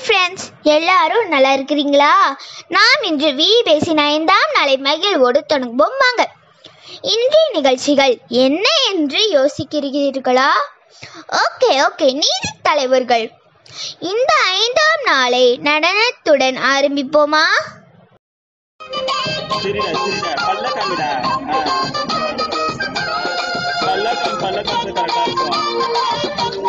Friends எல்லாரும் நல்லா இருக்கிறீங்களா நாம் இன்று வி பேசின ஐந்தாம் நாளை மகிழ்வோடு தொடங்குவோம் வாங்க இன்றைய நிகழ்ச்சிகள் என்ன என்று யோசிக்கிறீர்களா ஓகே ஓகே நீதி தலைவர்கள் இந்த ஐந்தாம் நாளை நடனத்துடன் ஆரம்பிப்போமா சரிடா சரிடா பல்ல காமிடா ஆ. பல்ல காமி பல்ல காமிச்சு கரெக்டா இருக்கும்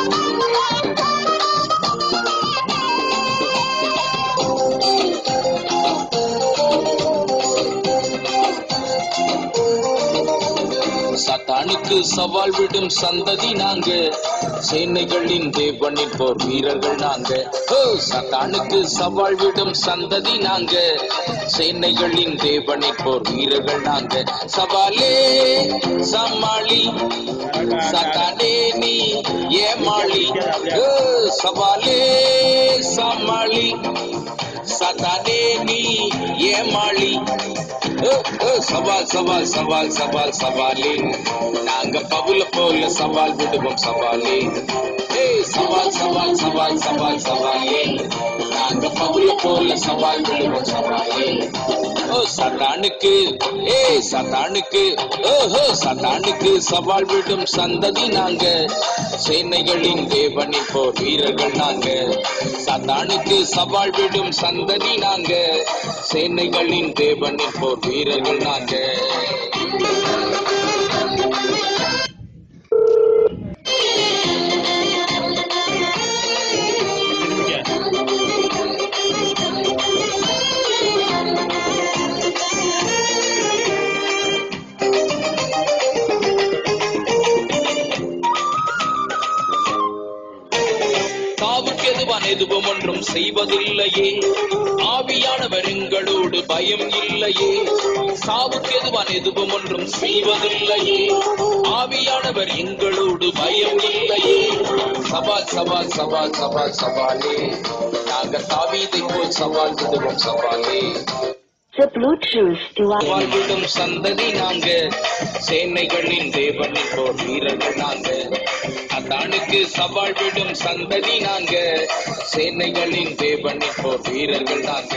சத்தானுக்கு சவால் விடும் சந்ததி நாங்க சேனைகளின் தேவனின் போர் வீரர்கள் நாங்க ஓ சத்தானுக்கு சவால் விடும் சந்ததி நாங்க சேனைகளின் தேவனின் போர் வீரர்கள் நாங்க சவாலே சமாளி சத்தானே நீ ஏமாளி ஓ சவாலே சமாளி சத்தானே நீ ஏமாளி ஓ, ஓ, சவால் சவால் சவால் சவால் சவாலே நாங்க பவுல போல சவால் விடுவோம் சவாலே ஏய் சவால் சவால் சவால் சவால் சவாலே நாங்க பவுல போல சவால் விடுவோம் சவாலே ஓ சத்தானுக்கு ஏ சத்தானுக்கு ஓஹோ சத்தானுக்கு சவால் விடும் சந்ததி நாங்க சேனைகளின் தேவனின் போர் வீரர்கள் நாங்க சத்தானுக்கு சவால் விடும் சந்ததி நாங்க சேனைகளின் தேவனின் போர் வீரர்கள் நாங்க திரும்பிக்க சாவுக்கு எதுவான் எதுவும் ஒன்றும் செய்வதில்லையே ஆவியானவர் எங்களோடு பயம் இல்லையே சாவுக்கு எதுவான் எதுவும் ஒன்றும் செய்வதில்லையே ஆவியானவர் எங்களோடு பயம் இல்லையே சவால் சவால் சவால் சவால் சவாலே நாங்க தாவீதை போல் சவால் விடுவோம் சவாலே The Bluetooth device. சவால் விடும் சந்ததி நாங்க சேனைகளின் தேவனின் போர் வீரர்கள் நாங்க அதானுக்கு சவால் விடும் சந்ததி நாங்க சேனைகளின் தேவனின் போர் வீரர்கள் நாங்க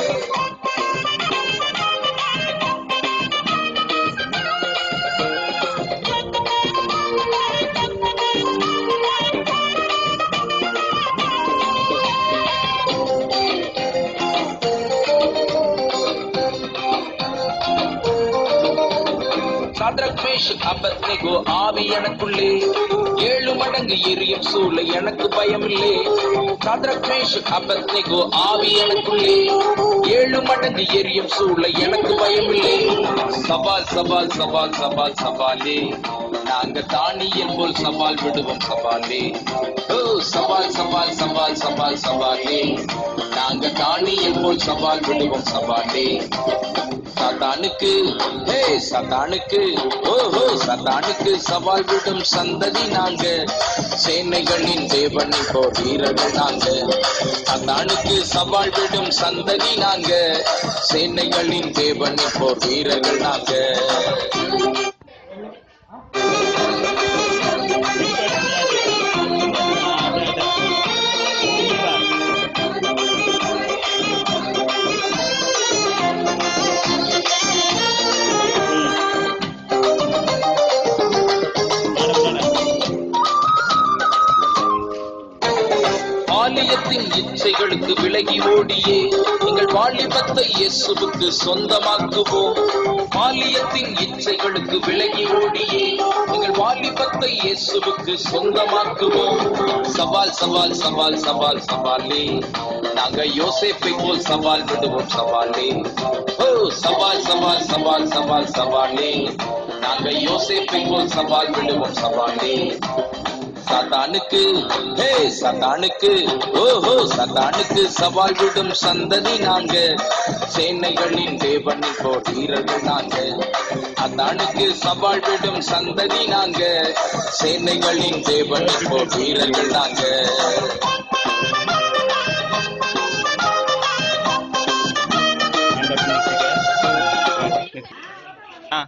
சாத்ரக் மேஷக் அபத்நேகோ ஆவி எனக்குள்ளே ஏழு மடங்கு எரியும் சூளை எனக்கு பயமில்லை சாத்ரக் மேஷக் அபத்நேகோ ஆவி எனக்குள்ளே ஏழு மடங்கு எரியும் சூளை எனக்கு பயமில்லை சவால் சவால் சவால் சவால் சவாலே நாங்க தானியல் போல் சவால் விடுவோம் சவாலே ஓ சவால் சவால் சவால் சவால் சவாலே நாங்க தானியல் போல் சவால் விடுவோம் சவாலே சத்தானுக்கு ஹே சத்தானுக்கு ஓஹோ சத்தானுக்கு சவால் விடும் சந்ததி நாங்க சேனைகளின் தேவனின் போர் வீரர்கள் நாங்க சத்தானுக்கு சவால் விடும் சந்ததி நாங்க சேனைகளின் தேவனின் போர் வீரர்கள் நாங்க பாலியத்தின் இச்சைகளுக்கு விலகி ஓடியே எங்கள் வாலிபத்தை இயேசுவுக்கு சொந்தமாக்குவோம் பாலியத்தின் இச்சைகளுக்கு விலகி ஓடியே எங்கள் வாலிபத்தை இயேசுவுக்கு சொந்தமாக்குவோம் சவால் சவால் சவால் சவால் சவாலே நாங்க யோசேப்பை போல் சவால் விடுவோம் சவாலே ஓ சவால் சவால் சவால் சவால் சவாலே நாங்க யோசேப்பை போல் சவால் விடுவோம் சவாலே சத்தானுக்கு ஹே சத்தானுக்கு ஓஹோ சத்தானுக்கு சவால் விடும் சந்ததி நாங்க சேனைகளின் தேவனின் போர் வீரர்கள் நாங்க அத்தானுக்கு சவால் விடும் சந்ததி நாங்க சேனைகளின் தேவனின் போர் வீரர்கள் நாங்க ஆ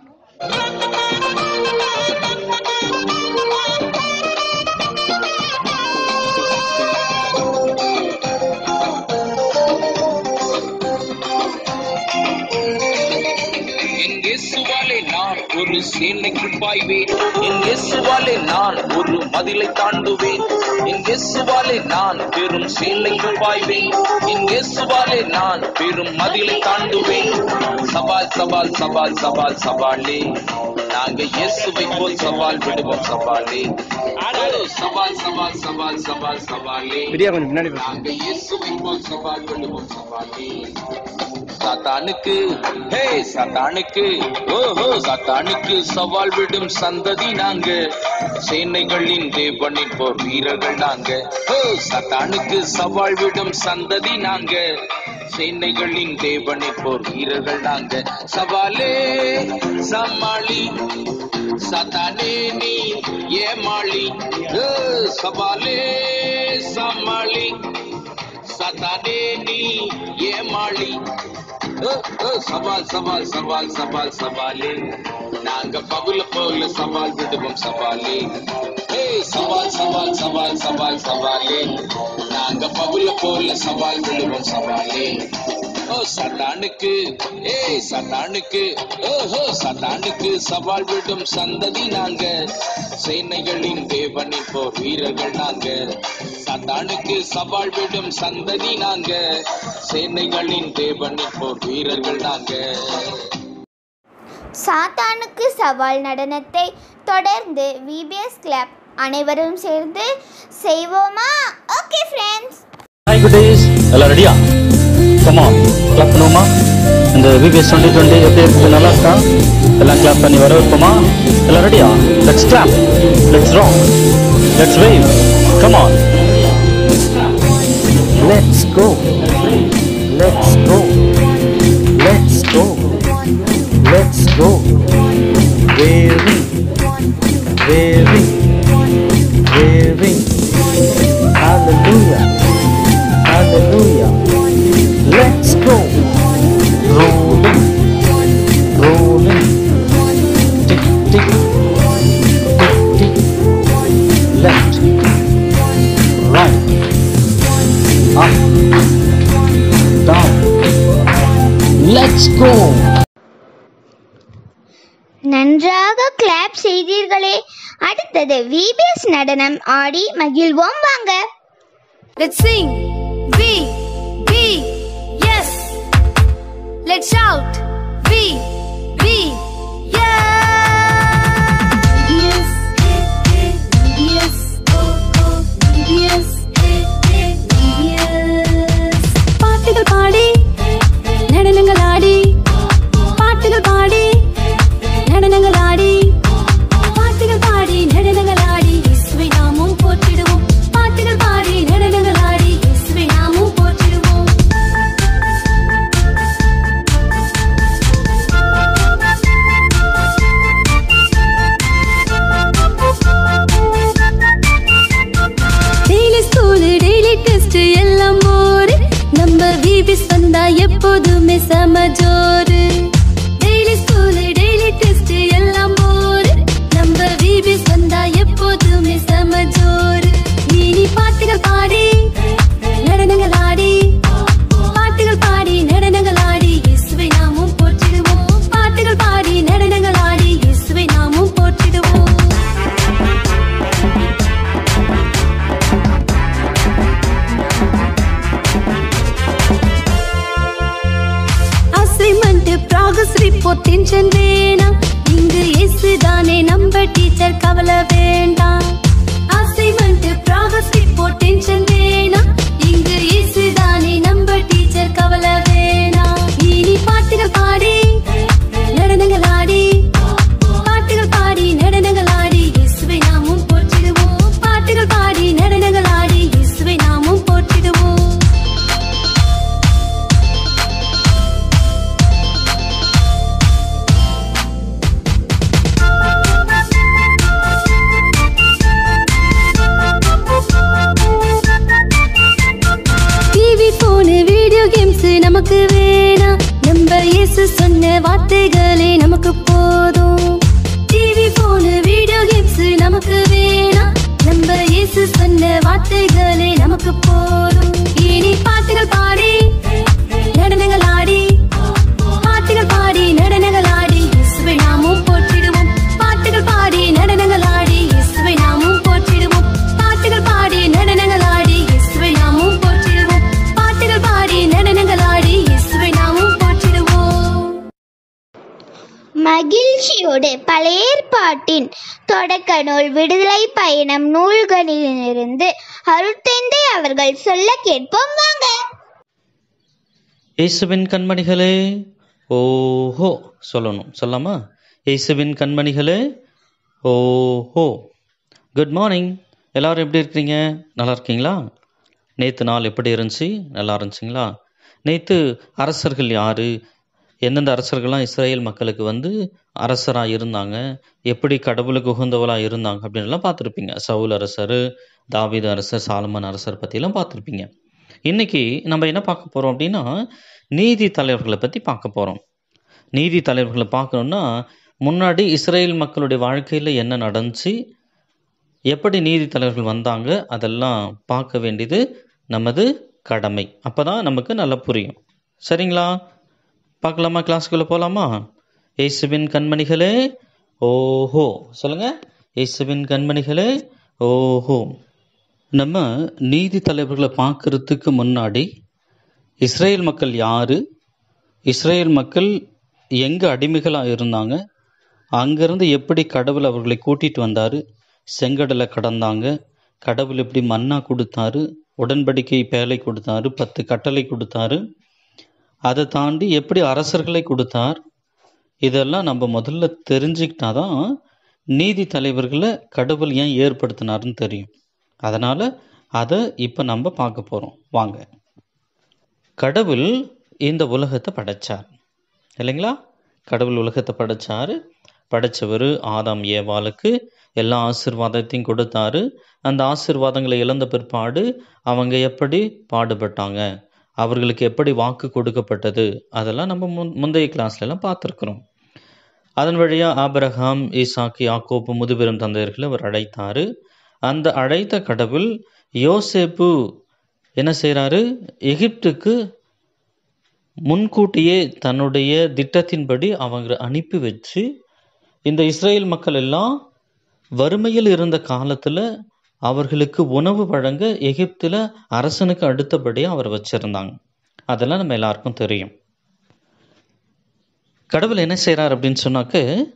ஒரு சேனைக்குள் பாய்வேன் என் இயேசுவாலே நான் ஒரு மதிலை தாண்டுவேன் என் இயேசுவாலே நான் பெரும் சேனைக்குள் பாய்வேன் என் இயேசுவாலே நான் பெரும் மதிலை தாண்டுவேன் சவால் சவால் சவால் சவால் சவாலே நாங்க இயேசுவை போல் சவால் விடுவோம் சவாலே ஓ, சவால் சவால் சவால் சவால் சவாலே பிரியா கொஞ்சம் பின்னாடி போ. நாங்க இயேசுவை போல் சவால் விடுவோம் சவாலே சாத்தானுக்கு ஹே சாத்தானுக்கு ஓஹோ சாத்தானுக்கு சவால் விடும் சந்ததி நாங்க சேனைகளின் தேவனின் போர் வீரர்கள் நாங்க ஓ சாத்தானுக்கு சவால் விடும் சந்ததி நாங்க சேனைகளின் தேவனின் போர் வீரர்கள் நாங்க சவாலே சமாளி சாத்தானே நீ ஏமாளி ஓ, சவாலே சமாளி சதானே நீ ஏமாளி ஓ, ஓ, சவால் சவால் சவால் சவால் சவாலே நாங்க பகுல போல சவால் விடுவோம் சவாலே ஏய் சவால் சவால் சவால் சவால் சவாலே நாங்க பகுல போல சவால் விடுவோம் சவாலே ஓ சட்டானுக்கு ஏய் சட்டானுக்கு ஓஹோ சட்டானுக்கு சவால் விடும் சந்ததி நாங்க சேனைகளின் தேவனின் போர் வீரர்கள் நாங்க சட்டானுக்கு சவால் விடும் சந்ததி நாங்க சேனைகளின் தேவனின் போர் வீரர்கள் நாங்க சாத்தானுக்கு சவால் நடனத்தை தொடர்ந்து விபிஎஸ் கிளப் அனைவரும் சேர்ந்து செய்வோமா ஓகே ஃப்ரெண்ட்ஸ் ஹாய் குட்டீஸ் எல்லாம் ரெடியா கமான் கிளாப் பண்ணுவோமா இந்த விபிஎஸ் டுவெண்ட்டி டுவெண்ட்டி எப்படி இருக்குது நல்லா இருக்கா எல்லாம் கிளாப் பண்ணி வர வைப்போமா எல்லாம் ரெடியா let's clap let's rock let's wave come on let's go let's go let's go let's go waving waving waving Hallelujah. Hallelujah. Let's go. Rolling. Rolling. Tick, tick. Tick, tick. Left. Right. Up. Down. Let's go. நன்றாக clap செய்தீர்களே அடுத்தது VBS நடனம் ஆடி மகிழ்வோம் வாங்க Let's sing. V, V, yes. Let's shout. V, V, yes. Yes, yes, yes, yes. பாட்டுகள் பாடி நடனங்கள் ஆடி பாட்டுகள் பாடி நடனங்கள் ஆடி பாட்டுகள் பாடி நடனங்கள் ஆடி இயேசுவை நாமும் போற்றிடுவோம் பாட்டுகள் பாடி நடனங்கள் ஆடி இயேசுவை நாமும் போற்றிடுவோம் டெய்லி ஸ்கூல் டெய்லி டெஸ்ட் எல்லாம் போரு நம்ம விபிஸ் வந்தா எப்போதுமே செம ஜோரு டெய்லி ஸ்கூல் டெய்லி டெஸ்ட் எல்லாம் போரு நம்ம விபிஸ் வந்தா எப்போதுமே செம ஜோரு நீ பாட்டுகள் பாடி நடனங்கள் ஆடி பாட்டுகள் பாடி நடனங்கள் ஆடி இயேசுவை நாமும் போற்றிடுவோம் பாட்டுகள் பாடி நடனங்கள் ஆடி இயேசுவை நாமும் போற்றிடுவோம் அசைன்மெண்ட் ப்ராக்ரஸ் ரிப்போர்ட் டென்ஷன் வேணாம் இங்கு இயேசு தானே நம்ம டீச்சர் கவலை வேண்டாம் அசைன்மெண்ட் ப்ராக்ரஸ் ரிப்போர்ட் டென்ஷன் வேணாம் இங்கு இயேசு தானே நம்ம டீச்சர் கவலை வேணாம் இனி பாட்டுகள் பாடி நடனங்கள் ஆடி பாட்டுகள் பாடி நடனங்கள் ஆடி இயேசுவை நாமும் போற்றிடுவோம் பாட்டுகள் பாடி நடனங்கள் ஆடி இயேசுவை நாமும் போற்றிடுவோம் டிவி போனு வீடியோ கேம்ஸ் நமக்கு வேணாம் நம்ம இயேசு சொன்ன வார்த்தைகளே நமக்கு போதும் டிவி போனு வீடியோ கேம்ஸ் நமக்கு வேணாம் நம்ம இயேசு சொன்ன வார்த்தைகளே நமக்கு போதும் இனி பாட்டுகள் பாடி நடனங்கள் ஆடி பாட்டுகள் பாடி நடனங்கள் ஆடி இயேசுவை நாமும் போற்றிடுவோம் மகிழ்ச்சியோடு பழைய ஏற்பாட்டின் தொடக்க நூல் விடுதலை பயணம் நூல்களிலிருந்து அருட்தந்தை அவர்கள் சொல்ல கேட்போம் வாங்க இயேசுவின் கண்மணிகளே ஓஹோ சொல்லணும் சொல்லாமா இயேசுவின் கண்மணிகளே ஓஹோ குட் மார்னிங் எல்லாரும் எப்படி இருக்கீங்க நல்லா இருக்கீங்களா நேற்று நாள் எப்படி இருந்துச்சு நல்லா இருந்துச்சுங்களா நேற்று அரசர்கள் யார் எந்தெந்த அரசர்கள்லாம் இஸ்ரேல் மக்களுக்கு வந்து அரசராக இருந்தாங்க எப்படி கடவுளுக்கு உகந்தவளாக இருந்தாங்க அப்படின்லாம் பார்த்துருப்பீங்க சவுல் அரசர் தாவீது அரசர் சாலமன் அரசர் பற்றிலாம் பார்த்துருப்பீங்க இன்னைக்கு நம்ம என்ன பார்க்க போகிறோம் அப்படின்னா நீதி தலைவர்களை பற்றி பார்க்க போகிறோம் நீதி தலைவர்களை பார்க்கணுன்னா முன்னாடி இஸ்ரேல் மக்களுடைய வாழ்க்கையில் என்ன நடந்துச்சு எப்படி நீதி தலைவர்கள் வந்தாங்க அதெல்லாம் பார்க்க வேண்டியது நமது கடமை அப்போ தான் நமக்கு நல்லா புரியும் சரிங்களா பார்க்கலாமா கிளாஸுக்குள்ளே போகலாமா இயேசுவின் கண்மணிகளே ஓஹோ சொல்லுங்க இயேசுவின் கண்மணிகளே ஓஹோ நம்ம நீதி தலைவர்களை பார்க்கறதுக்கு முன்னாடி இஸ்ரேல் மக்கள் யாரு இஸ்ரேல் மக்கள் எங்கே அடிமைகளாக இருந்தாங்க அங்கேருந்து எப்படி கடவுள் அவர்களை கூட்டிட்டு வந்தார் செங்கடலை கடந்தாங்க கடவுள் எப்படி மன்னா கொடுத்தாரு உடன்படிக்கை பேலை கொடுத்தாரு பத்து கட்டளை கொடுத்தாரு அதை தாண்டி எப்படி அரசர்களை கொடுத்தார் இதெல்லாம் நம்ம முதல்ல தெரிஞ்சுக்கிட்டாதான் நீதி தலைவர்களை கடவுள் ஏன் ஏற்படுத்தினாருன்னு தெரியும் அதனால் அதை இப்போ நம்ம பார்க்க போகிறோம் வாங்க கடவுள் இந்த உலகத்தை படைச்சார் இல்லைங்களா கடவுள் உலகத்தை படைச்சாரு படைச்சவர் ஆதாம் ஏவாளுக்கு எல்லா ஆசிர்வாதத்தையும் கொடுத்தாரு அந்த ஆசிர்வாதங்களை இழந்த பிற்பாடு அவங்க எப்படி பாடுபட்டாங்க அவர்களுக்கு எப்படி வாக்கு கொடுக்கப்பட்டது அதெல்லாம் நம்ம முன் முந்தைய கிளாஸ்ல எல்லாம் பார்த்துருக்குறோம் அதன் வழியா ஆபிரகாம் ஈசாக்கு யாக்கோப்பு முதுபெரும் தந்தையர்களை அவர் அழைத்தாரு அந்த அழைத்த கடவுள் யோசேப்பு என்ன செய்றாரு எகிப்துக்கு முன்கூட்டியே தன்னுடைய திட்டத்தின்படி அவங்க அனுப்பி வச்சு இந்த இஸ்ரேல் மக்கள் எல்லாம் வறுமையில் இருந்த காலத்துல அவர்களுக்கு உணவு வழங்க எகிப்துல அரசனுக்கு அடுத்தபடியாக அவர் வச்சிருந்தாங்க அதெல்லாம் நம்ம எல்லாருக்கும் தெரியும் கடவுள் என்ன செய்றார் அப்படின்னு சொன்னாக்க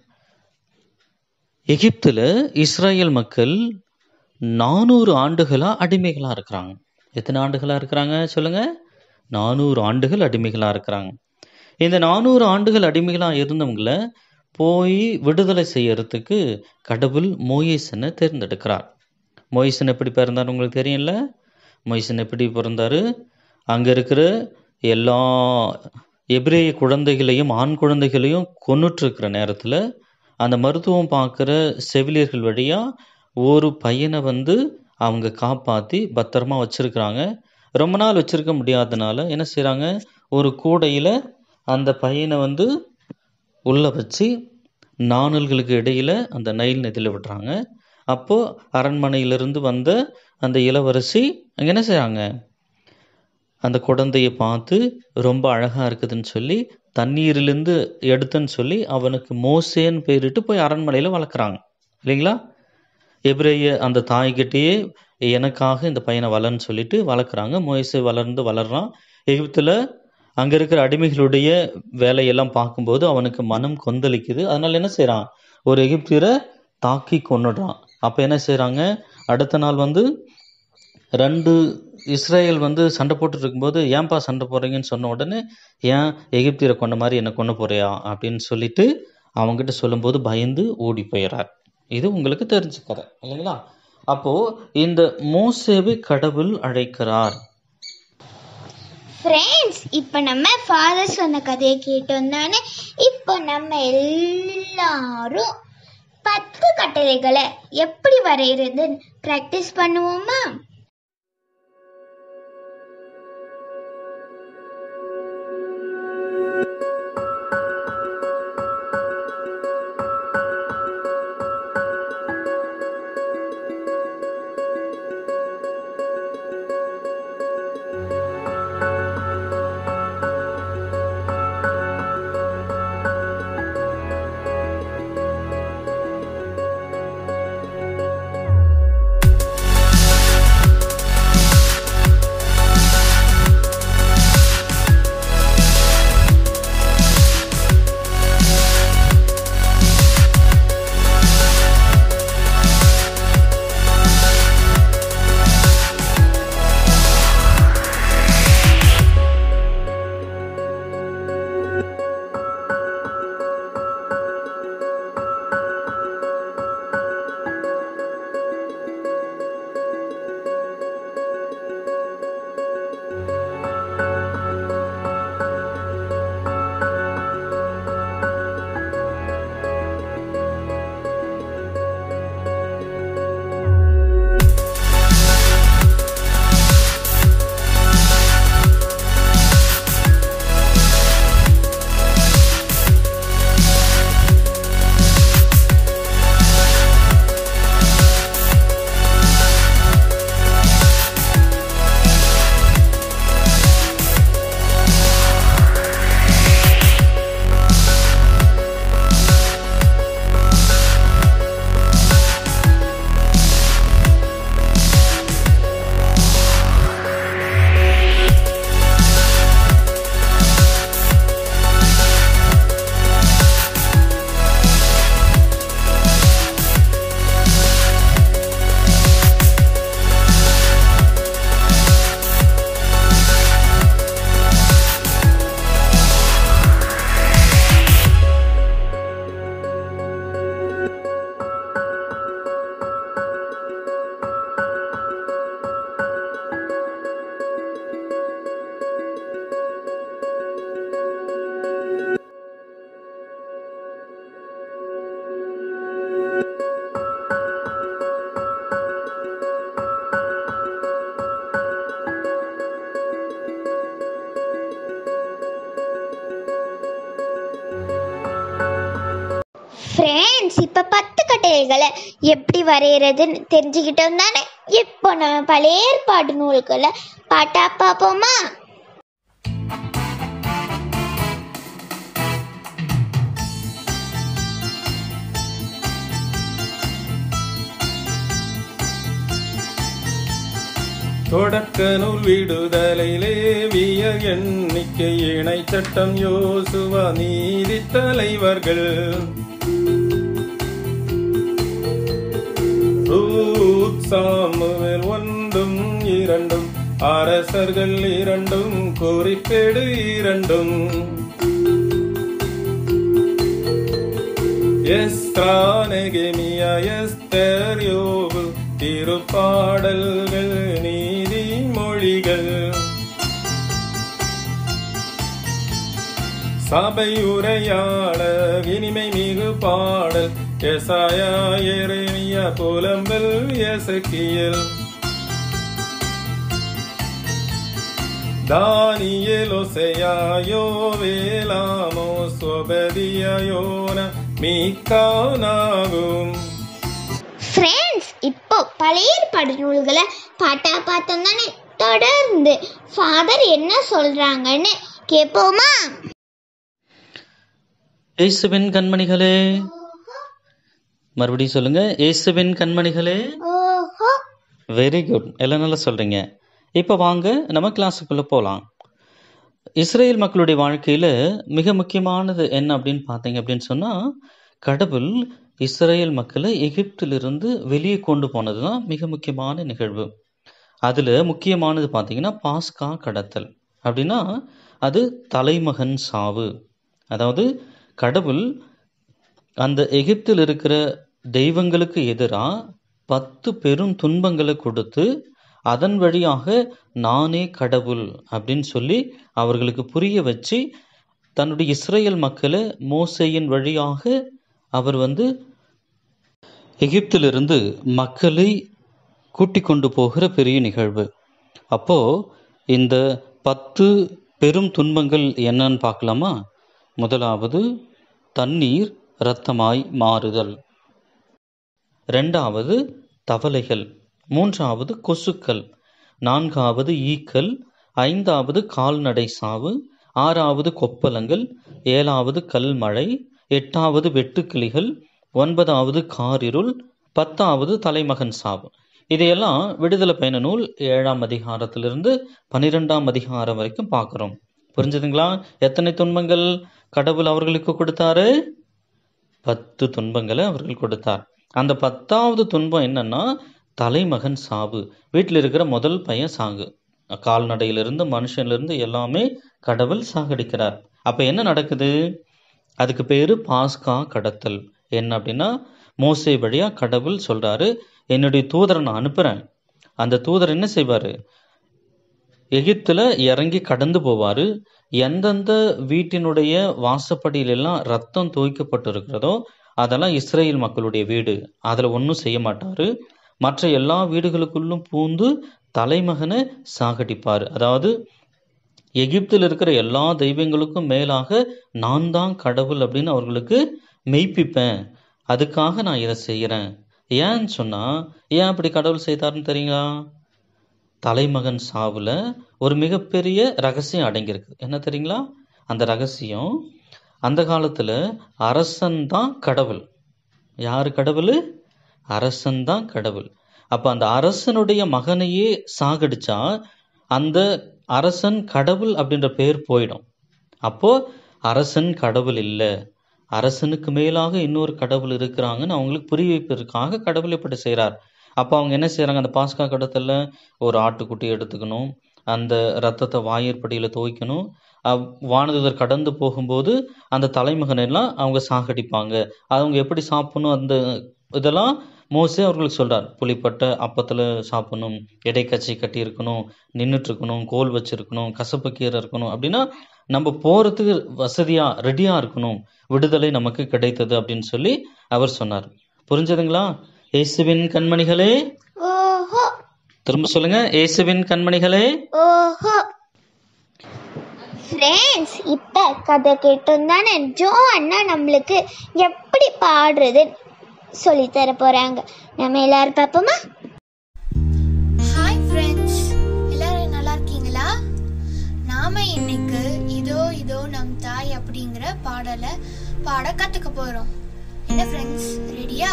எகிப்துல இஸ்ரேல் மக்கள் நானூறு ஆண்டுகளா அடிமைகளா இருக்கிறாங்க எத்தனை ஆண்டுகளா இருக்கிறாங்க சொல்லுங்க நானூறு ஆண்டுகள் அடிமைகளா இருக்கிறாங்க இந்த நானூறு ஆண்டுகள் அடிமைகளா இருந்தவங்கள போய் விடுதலை செய்யறதுக்கு கடவுள் மோயேசனை தேர்ந்தெடுக்கிறார் மோயிசன் எப்படி பிறந்தார் உங்களுக்கு தெரியும்ல மொய்சன் எப்படி பிறந்தாரு அங்க இருக்கிற எல்லா எபிரேய குழந்தைகளையும் ஆண் குழந்தைகளையும் கொன்னுட்டு இருக்கிற நேரத்துல அந்த மருத்துவம் பார்க்குற செவிலியர்கள் வழியா ஒரு பையனை வந்து அவங்க காப்பாத்தி பத்திரமா வச்சிருக்கிறாங்க ரொம்ப நாள் வச்சிருக்க முடியாதனால என்ன செய்றாங்க ஒரு கூடையில அந்த பையனை வந்து உள்ள வச்சு நாணல்களுக்கு இடையில அந்த நைல் நதியில விடுறாங்க அப்போ அரண்மனையிலிருந்து வந்த அந்த இளவரசி அங்க என்ன செய்றாங்க அந்த குழந்தைய பார்த்து ரொம்ப அழகா இருக்குதுன்னு சொல்லி தண்ணீரிலிருந்து எடுத்தேன்னு சொல்லி அவனுக்கு மோசேன்னு பேரிட்டு போய் அரண்மனையில வளர்க்குறாங்க இல்லைங்களா எபிரேய அந்த தாய்கிட்டயே எனக்காக இந்த பையனை வளர்ன்னு சொல்லிட்டு வளர்க்குறாங்க மோசே வளர்ந்து வளர்றான் எகிப்துல அங்க இருக்கிற அடிமைகளுடைய வேலையெல்லாம் பார்க்கும்போது அவனுக்கு மனம் கொந்தளிக்குது அதனால என்ன செய்றான் ஒரு எகிப்தியரை தாக்கி கொன்னுடுறான் அப்ப என்ன செய்றாங்க அடுத்த நாள் வந்து ரெண்டு இஸ்ரேல் வந்து சண்டை போட்டுட்டு இருக்கும்போது ஏன்பா சண்டை போடுறீங்கன்னு சொன்ன உடனே ஏன் எகிப்தியரை கொண்ட மாதிரி என்ன கொண்டு போறியா அப்படின்னு சொல்லிட்டு அவங்ககிட்ட சொல்லும்போது பயந்து ஓடி போயிடுறார் இது உங்களுக்கு தெரிஞ்ச கதை இல்லைங்களா அப்போ இந்த மோசேவை கடவுள் அழைக்கிறார் ஃப்ரெண்ட்ஸ் இப்போ நம்ம ஃபாதர் சொன்ன கதையை கேட்டோம் தானே இப்போ நம்ம எல்லாரும் பத்து கட்டளைகளை எப்படி வரைகிறதுன்னு ப்ராக்டிஸ் பண்ணுவோமா நூல்களை எப்படி வரைகிறதுன்னு தெரிஞ்சுக்கிட்டோம் தானே இப்போ நம்ம பழைய ஏற்பாடு நூல்களை பாட்டா பார்ப்போமா தொடக்க நூல் விடுதலை லேவியர் எண்ணிக்கை இணை சட்டம் யோசுவா நீதி தலைவர்கள் ரூத் சாமுவேல் ஒன்றும் இரண்டும் அரசர்கள் இரண்டும் குறிப்பேடு இரண்டும் எஸ்ரா நெகேமியா எஸ்தர் யோபு திருப்பாடல்கள் நீதிமொழிகள் சபையுரையாளர் இனிமை மிகு பாடல் எசாயா எரேமியா புலம்பல் எசக்கியல் தானியேல் ஒசையா யோவேலாமோ சொபதியா யோனா மீகானாகும் ஃப்ரெண்ட்ஸ் இப்போ பழைய ஏற்பாடு நூல்களை பாட்டா பார்த்தோம் தானே தொடர்ந்து ஃபாதர் என்ன சொல்றாங்கன்னு கேட்போமா இயேசுவின் கண்மணிகளே மறுபடியும் சொல்லுங்க இயேசுவின் கண்மணிகளே ஓஹோ வெரி குட் எல்லாம் நல்லா சொல்றீங்க இப்போ வாங்க நம்ம கிளாஸுக்குள்ள போகலாம் இஸ்ரேல் மக்களுடைய வாழ்க்கையில மிக முக்கியமானது என்ன அப்படின்னு பார்த்தீங்க அப்படின்னு சொன்னா கடவுள் இஸ்ரேல் மக்களை எகிப்திலிருந்து வெளியே கொண்டு போனது தான் மிக முக்கியமான நிகழ்வு அதுல முக்கியமானது பார்த்தீங்கன்னா பாஸ்கா கடத்தல் அப்படின்னா அது தலைமகன் சாவு அதாவது கடவுள் அந்த எகிப்தில் இருக்கிற தெய்வங்களுக்கு எதிராக பத்து பெரும் துன்பங்களை கொடுத்து அதன் வழியாக நானே கடவுள் அப்படின்னு சொல்லி அவர்களுக்கு புரிய வச்சு தன்னுடைய இஸ்ரேல் மக்களை மோசையின் வழியாக அவர் வந்து எகிப்திலிருந்து மக்களை கூட்டிக் கொண்டு போகிற பெரிய நிகழ்வு அப்போ இந்த பத்து பெரும் துன்பங்கள் என்னன்னு பார்க்கலாமா முதலாவது தண்ணீர் இரத்தமாய் மாறுதல் ரெண்டாவது தவளைகள் மூன்றாவது கொசுக்கள் நான்காவது ஈக்கள் ஐந்தாவது கால்நடை சாவு ஆறாவது கொப்பளங்கள் ஏழாவது கல்மழை எட்டாவது வெட்டுக்கிளிகள் ஒன்பதாவது காரிருள் பத்தாவது தலைமகன் சாவு இதையெல்லாம் விடுதலை பயண நூல் ஏழாம் அதிகாரத்திலிருந்து பனிரெண்டாம் அதிகாரம் வரைக்கும் பார்க்குறோம் புரிஞ்சுதுங்களா எத்தனை துன்பங்கள் கடவுள் அவர்களுக்கு கொடுத்தாரு பத்து துன்பங்களை அவர்கள் கொடுத்தார் அந்த பத்தாவது துன்பம் என்னன்னா தலைமகன் சாவு வீட்டில் இருக்கிற முதல் பையன் சாகு கால்நடையிலிருந்து மனுஷன்லேருந்து எல்லாமே கடவுள் சாகடிக்கிறார் அப்போ என்ன நடக்குது அதுக்கு பேரு பாஸ்கா கடத்தல் என்ன அப்படின்னா மோசே வழியா கடவுள் சொல்றாரு என்னுடைய தூதரை நான் அனுப்புறேன் அந்த தூதர் என்ன செய்வாரு எகிப்துல இறங்கி கடந்து போவாரு எந்தெந்த வீட்டினுடைய வாசப்படியிலெல்லாம் ரத்தம் தோய்க்கப்பட்டு இருக்கிறதோ அதெல்லாம் இஸ்ரேல் மக்களுடைய வீடு அதுல ஒன்றும் செய்ய மாட்டாரு மற்ற எல்லா வீடுகளுக்குள்ளும் பூந்து தலைமகனை சாகடிப்பார் அதாவது எகிப்தில் இருக்கிற எல்லா தெய்வங்களுக்கும் மேலாக நான் தான் கடவுள் அப்படின்னு அவர்களுக்கு மெய்ப்பிப்பேன் அதுக்காக நான் இதை செய்கிறேன் ஏன்னு சொன்னா ஏன் அப்படி கடவுள் செய்தாருன்னு தெரியுங்களா தலைமகன் சாவுல ஒரு மிகப்பெரிய ரகசியம் அடங்கியிருக்கு என்ன தெரியுங்களா அந்த ரகசியம் அந்த காலத்துல அரசன் தான் கடவுள் யாரு கடவுள் அரசன் தான் கடவுள் அப்ப அந்த அரசனுடைய மகனையே சாகடிச்சா அந்த அரசன் கடவுள் அப்படின்ற பேர் போயிடும் அப்போ அரசன் கடவுள் இல்லை அரசனுக்கு மேலாக இன்னொரு கடவுள் இருக்கிறாங்கன்னு அவங்களுக்கு புரிய வைப்பதற்காக கடவுள் இப்படி செய்கிறார் அப்போ அவங்க என்ன செய்கிறாங்க அந்த பாஸ்கா கடத்தில் ஒரு ஆட்டுக்குட்டி எடுத்துக்கணும் அந்த ரத்தத்தை வாயிற்படியில் துவைக்கணும் அவ்- வானதூதர் கடந்து போகும்போது அந்த தலைமகனை எல்லாம் அவங்க சாகடிப்பாங்க அவங்க எப்படி சாப்பிடணும் அந்த இதெல்லாம் மோசே அவர்களுக்கு சொல்றார் புளிப்பட்ட அப்பத்தில் சாப்பிடணும் இடைக்கச்சி கட்டி இருக்கணும் நின்றுட்டு இருக்கணும் கோல் வச்சிருக்கணும் கசப்பு கீரை இருக்கணும் அப்படின்னா நம்ம போறதுக்கு வசதியா ரெடியா இருக்கணும் விடுதலை நமக்கு கிடைத்தது அப்படின்னு சொல்லி அவர் சொன்னார் புரிஞ்சதுங்களா இயேசுவின் கண்மணிகளே ஓஹோ திரும்ப சொல்லுங்க இயேசுவின் கண்மணிகளே ஓஹோ ஃப்ரெண்ட்ஸ் இப்போ கதை கேட்டோம் தானே ஜோ அண்ணா நம்மளுக்கு எப்படி பாடுறது சொல்லித்தர போகிறாங்க நம்ம எல்லாரும் பார்ப்போமா ஹாய் ஃப்ரெண்ட்ஸ் எல்லாரும் நல்லா இருக்கீங்களா நாம இன்னைக்கு இதோ இதோ நம் தாய் அப்படிங்கிற பாடலை பாட கத்துக்க போறோம் என்ன ஃப்ரெண்ட்ஸ் ரெடியா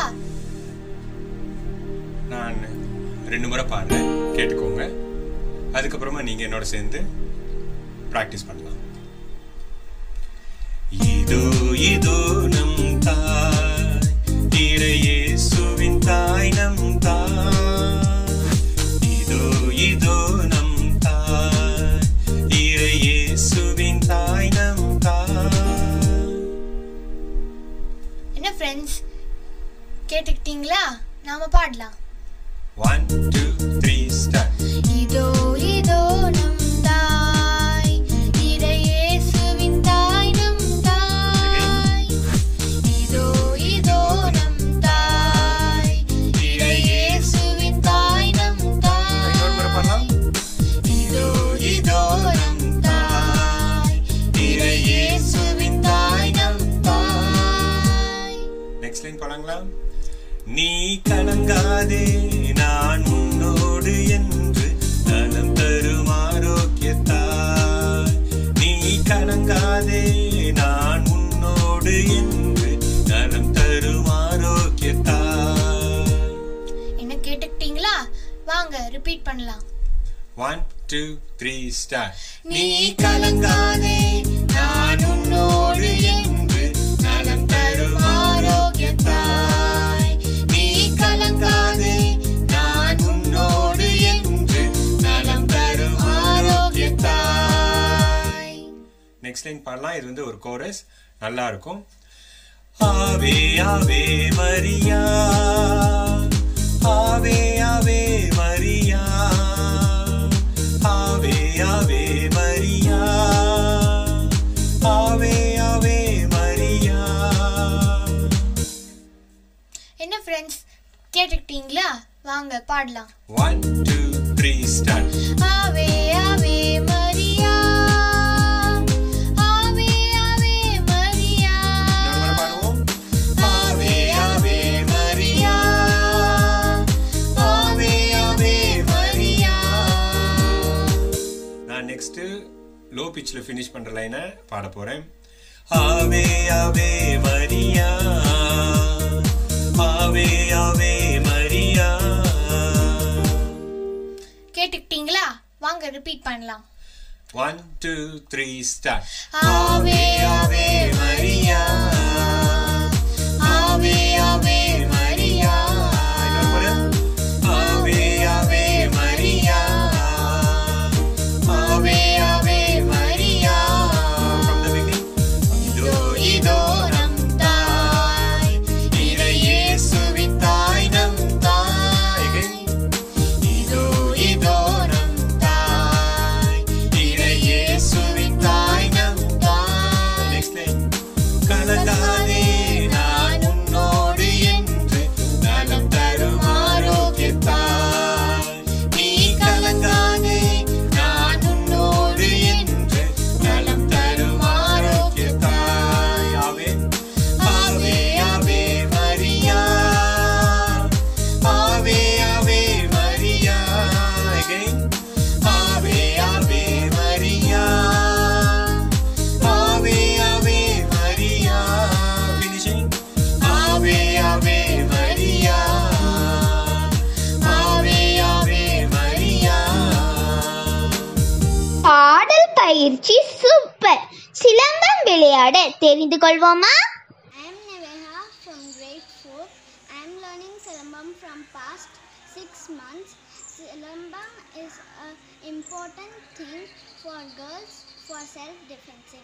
நான் ரெண்டு முறை பாடுறேன் கேட்டுக்கோங்க அதுக்கப்புறமா நீங்க என்னோட சேர்ந்து ப்ராக்டிஸ் பண்ணலாம் இதோ இதோ நம் தாய் இறையேசுவின் தாய் நம் தாய் இதோ இதோ நம் தாய் இறையேசுவின் தாய் நம் தாய் என்ன ஃப்ரெண்ட்ஸ் கேட்டுக்கிட்டீங்களா நாம பாடலாம் ஒன் டூ த்ரீ ஸ்டார்ட் இதோ இதோ நம் தாய் இறையேசுவின் தாய் நம் தாய் இதோ இதோ நம் தாய் இறையேசுவின் தாய் நம் இன்னொரு முறை தாய் பண்ணலாம் இதோ இதோ நம் தாய் இறையேசுவின் தாய் நம் தாய் நெக்ஸ்ட் லைன் பாடாங்களா நீ கலங்காதே நான் உன்னோடு என்று நலம் தரும் ஆரோக்கியத்தாய் நீ கலங்காதே நான் உன்னோடு என்று நலம் தரும் ஆரோக்கியத்தாய் என்ன கேட்டுக்கிட்டீங்களா வாங்க ரிப்பீட் பண்ணலாம் ஒன் டூ த்ரீ ஸ்டார் நீ கலங்காதே நான் உன்னோடு என்று நலம் தரும் ஆரோக்கியத்தாய் நீ கலங்காதே நான் உன்னோடு என்று நலம் தரும் ஆரோக்கியத்தாய் நெக்ஸ்ட் லைன் பாடலாம் இது வந்து ஒரு கோரஸ் நல்லா இருக்கும் ஆவே ஆவே மரியா ஆவே ஆவே மரியா ஆவே ஆவே மரியா ஆவே ஆவே மரியா என்ன ஃப்ரெண்ட்ஸ் கேட்டுக்கிட்டீங்களா வாங்க பாடலாம் ஒன் டூ த்ரீ ஸ்டார்ட் ஆவே ஆவே மரியா ஆவே ஆவே மரியா இன்னொரு முறை பாடுவோம் ஆவே ஆவே மரியா ஆவே ஆவே மரியா நான் நெக்ஸ்ட் லோ பிட்ச்ல ஃபினிஷ் பண்ற லைனை பாட போறேன் ஆவே ஆவே மரியா ஆவே ஆவே மரியா கேட்டுக்கிட்டீங்களா வாங்க ரிப்பீட் பண்ணலாம் ஒன் டூ த்ரீ ஸ்டார்ட் ஆவே ஆவே மரியா ஆவே ஆவே மரியா இன்னொரு முறை ஆவே ஆவே மரியா ஆவே ஆவே மரியா from the beginning இதோ இதோ நம் தாய் இறையேசுவின் தாய் நம் தாய் Again. இதோ இதோ நம் தாய் இறையேசுவின் தாய் நம் தாய் Next line. கலங்காதே நான் உன்னோடு என்று நலம் தரும் ஆரோக்கியத்தாய் நீ கலங்காதே நான் உன்னோடு என்று நலம் தரும் ஆரோக்கியத்தாய் ஆவே ஆவே ஆவே மரியா ஆவே ஆவே மரியா Again. ஆவே ஆவே மரியா ஆவே ஆவே மரியா finishing ஆவே ஆவே மரியா ஆவே ஆவே மரியா பாடல் பயிற்சி சூப்பர் சிலம்பம் விளையாட தெரிந்து கொள்வோமா I am Neveha from grade 4. I am learning Silambam from past 6 months. Silambam is an important thing for girls for self-defense.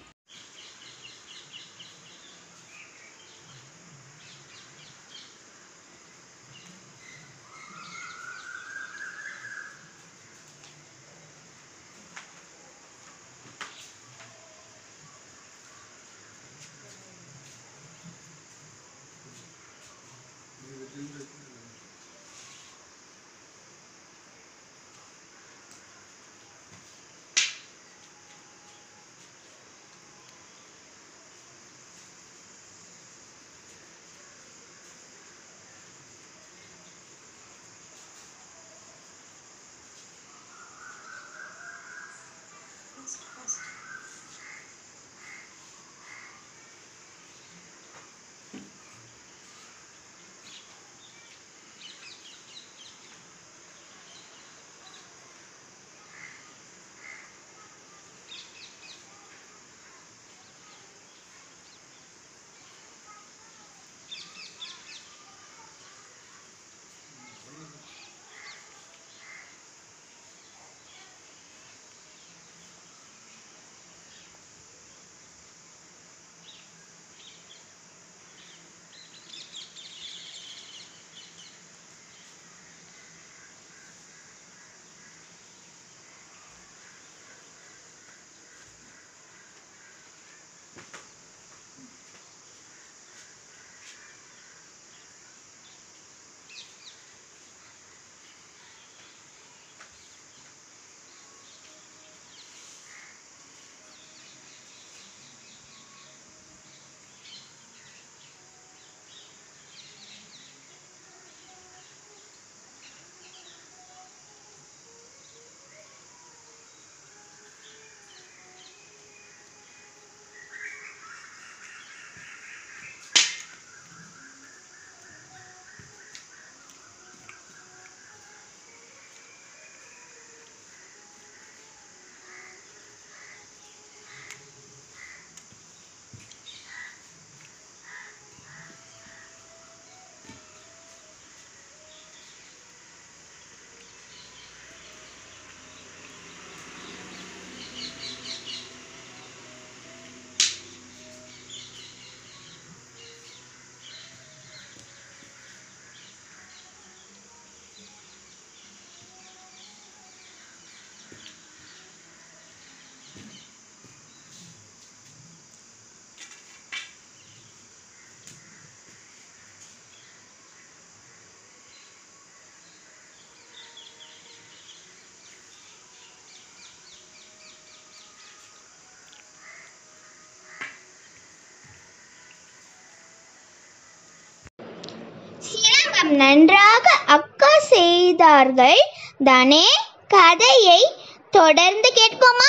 எல்லாம் நன்றாக அக்கா செய்தார்கள் தானே கதையை தொடர்ந்து கேட்போமா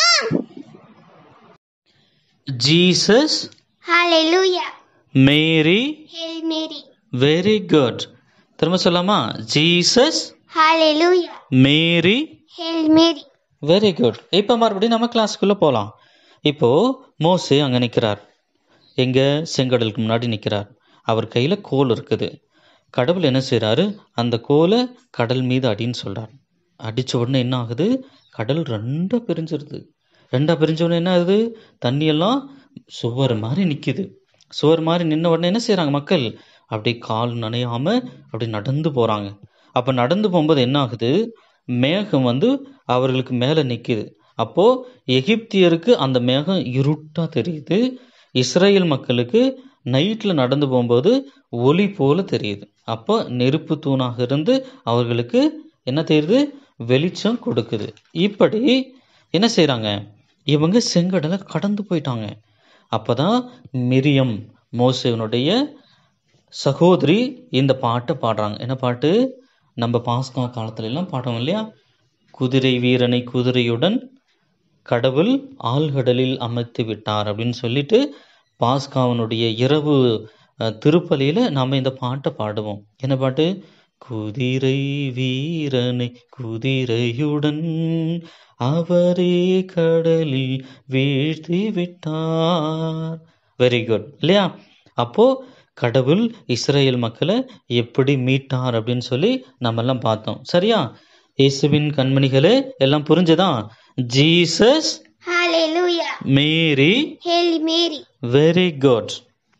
Jesus hallelujah Mary hail Mary very good திரும்ப சொல்லாமா Jesus hallelujah Mary hail Mary very good இப்போ மறுபடியும் நம்ம கிளாஸ்க்குள்ளே போகலாம் இப்போ மோசே அங்கே நிற்கிறார் எங்க செங்கடலுக்கு முன்னாடி நிற்கிறார் அவர் கையில் கோல் இருக்குது கடவுள் என்ன செய்கிறாரு அந்த கோலை கடல் மீது அடின்னு சொல்கிறார் அடித்த உடனே என்ன ஆகுது கடல் ரெண்டாக பிரிஞ்சிருது ரெண்டாக பிரிஞ்ச உடனே என்ன ஆகுது தண்ணியெல்லாம் சுவர் மாதிரி நிற்கிது சுவர் மாதிரி நின்ன உடனே என்ன செய்கிறாங்க மக்கள் அப்படியே கால் நனையாம அப்படி நடந்து போகிறாங்க அப்போ நடந்து போகும்போது என்ன ஆகுது மேகம் வந்து அவர்களுக்கு மேலே நிற்கிது அப்போது எகிப்தியருக்கு அந்த மேகம் இருட்டாக தெரியுது இஸ்ரேல் மக்களுக்கு நைட்டில் நடந்து போகும்போது ஒளி போல தெரியுது அப்போ நெருப்பு தூணாக இருந்து அவர்களுக்கு என்ன தெரியுது வெளிச்சம் கொடுக்குது இப்படி என்ன செய்கிறாங்க இவங்க செங்கடலை கடந்து போயிட்டாங்க அப்பதான் மிரியம் மோசேவனுடைய சகோதரி இந்த பாட்டை பாடுறாங்க என்ன பாட்டு நம்ம பாஸ்கா காலத்துல எல்லாம் பாடுறோம் இல்லையா குதிரை வீரனை குதிரையுடன் கடவுள் ஆழ்கடலில் அமைத்து விட்டார் அப்படின்னு சொல்லிட்டு பாஸ்காவனுடைய இரவு அஹ், திருப்பலியில நாம இந்த பாட்டை பாடுவோம் என்ன பாட்டு குதிரை வீரனை குதிரையுடன் அவரே கடலில் வீழ்த்தி விட்டார் வெரி குட் இல்லையா அப்போ கடவுள் இஸ்ரேல் மக்களை எப்படி மீட்டார் அப்படின்னு சொல்லி நம்ம எல்லாம் பார்த்தோம் சரியா இயேசுவின் கண்மணிகளே எல்லாம் புரிஞ்சுதா Jesus hallelujah Mary hail Mary very good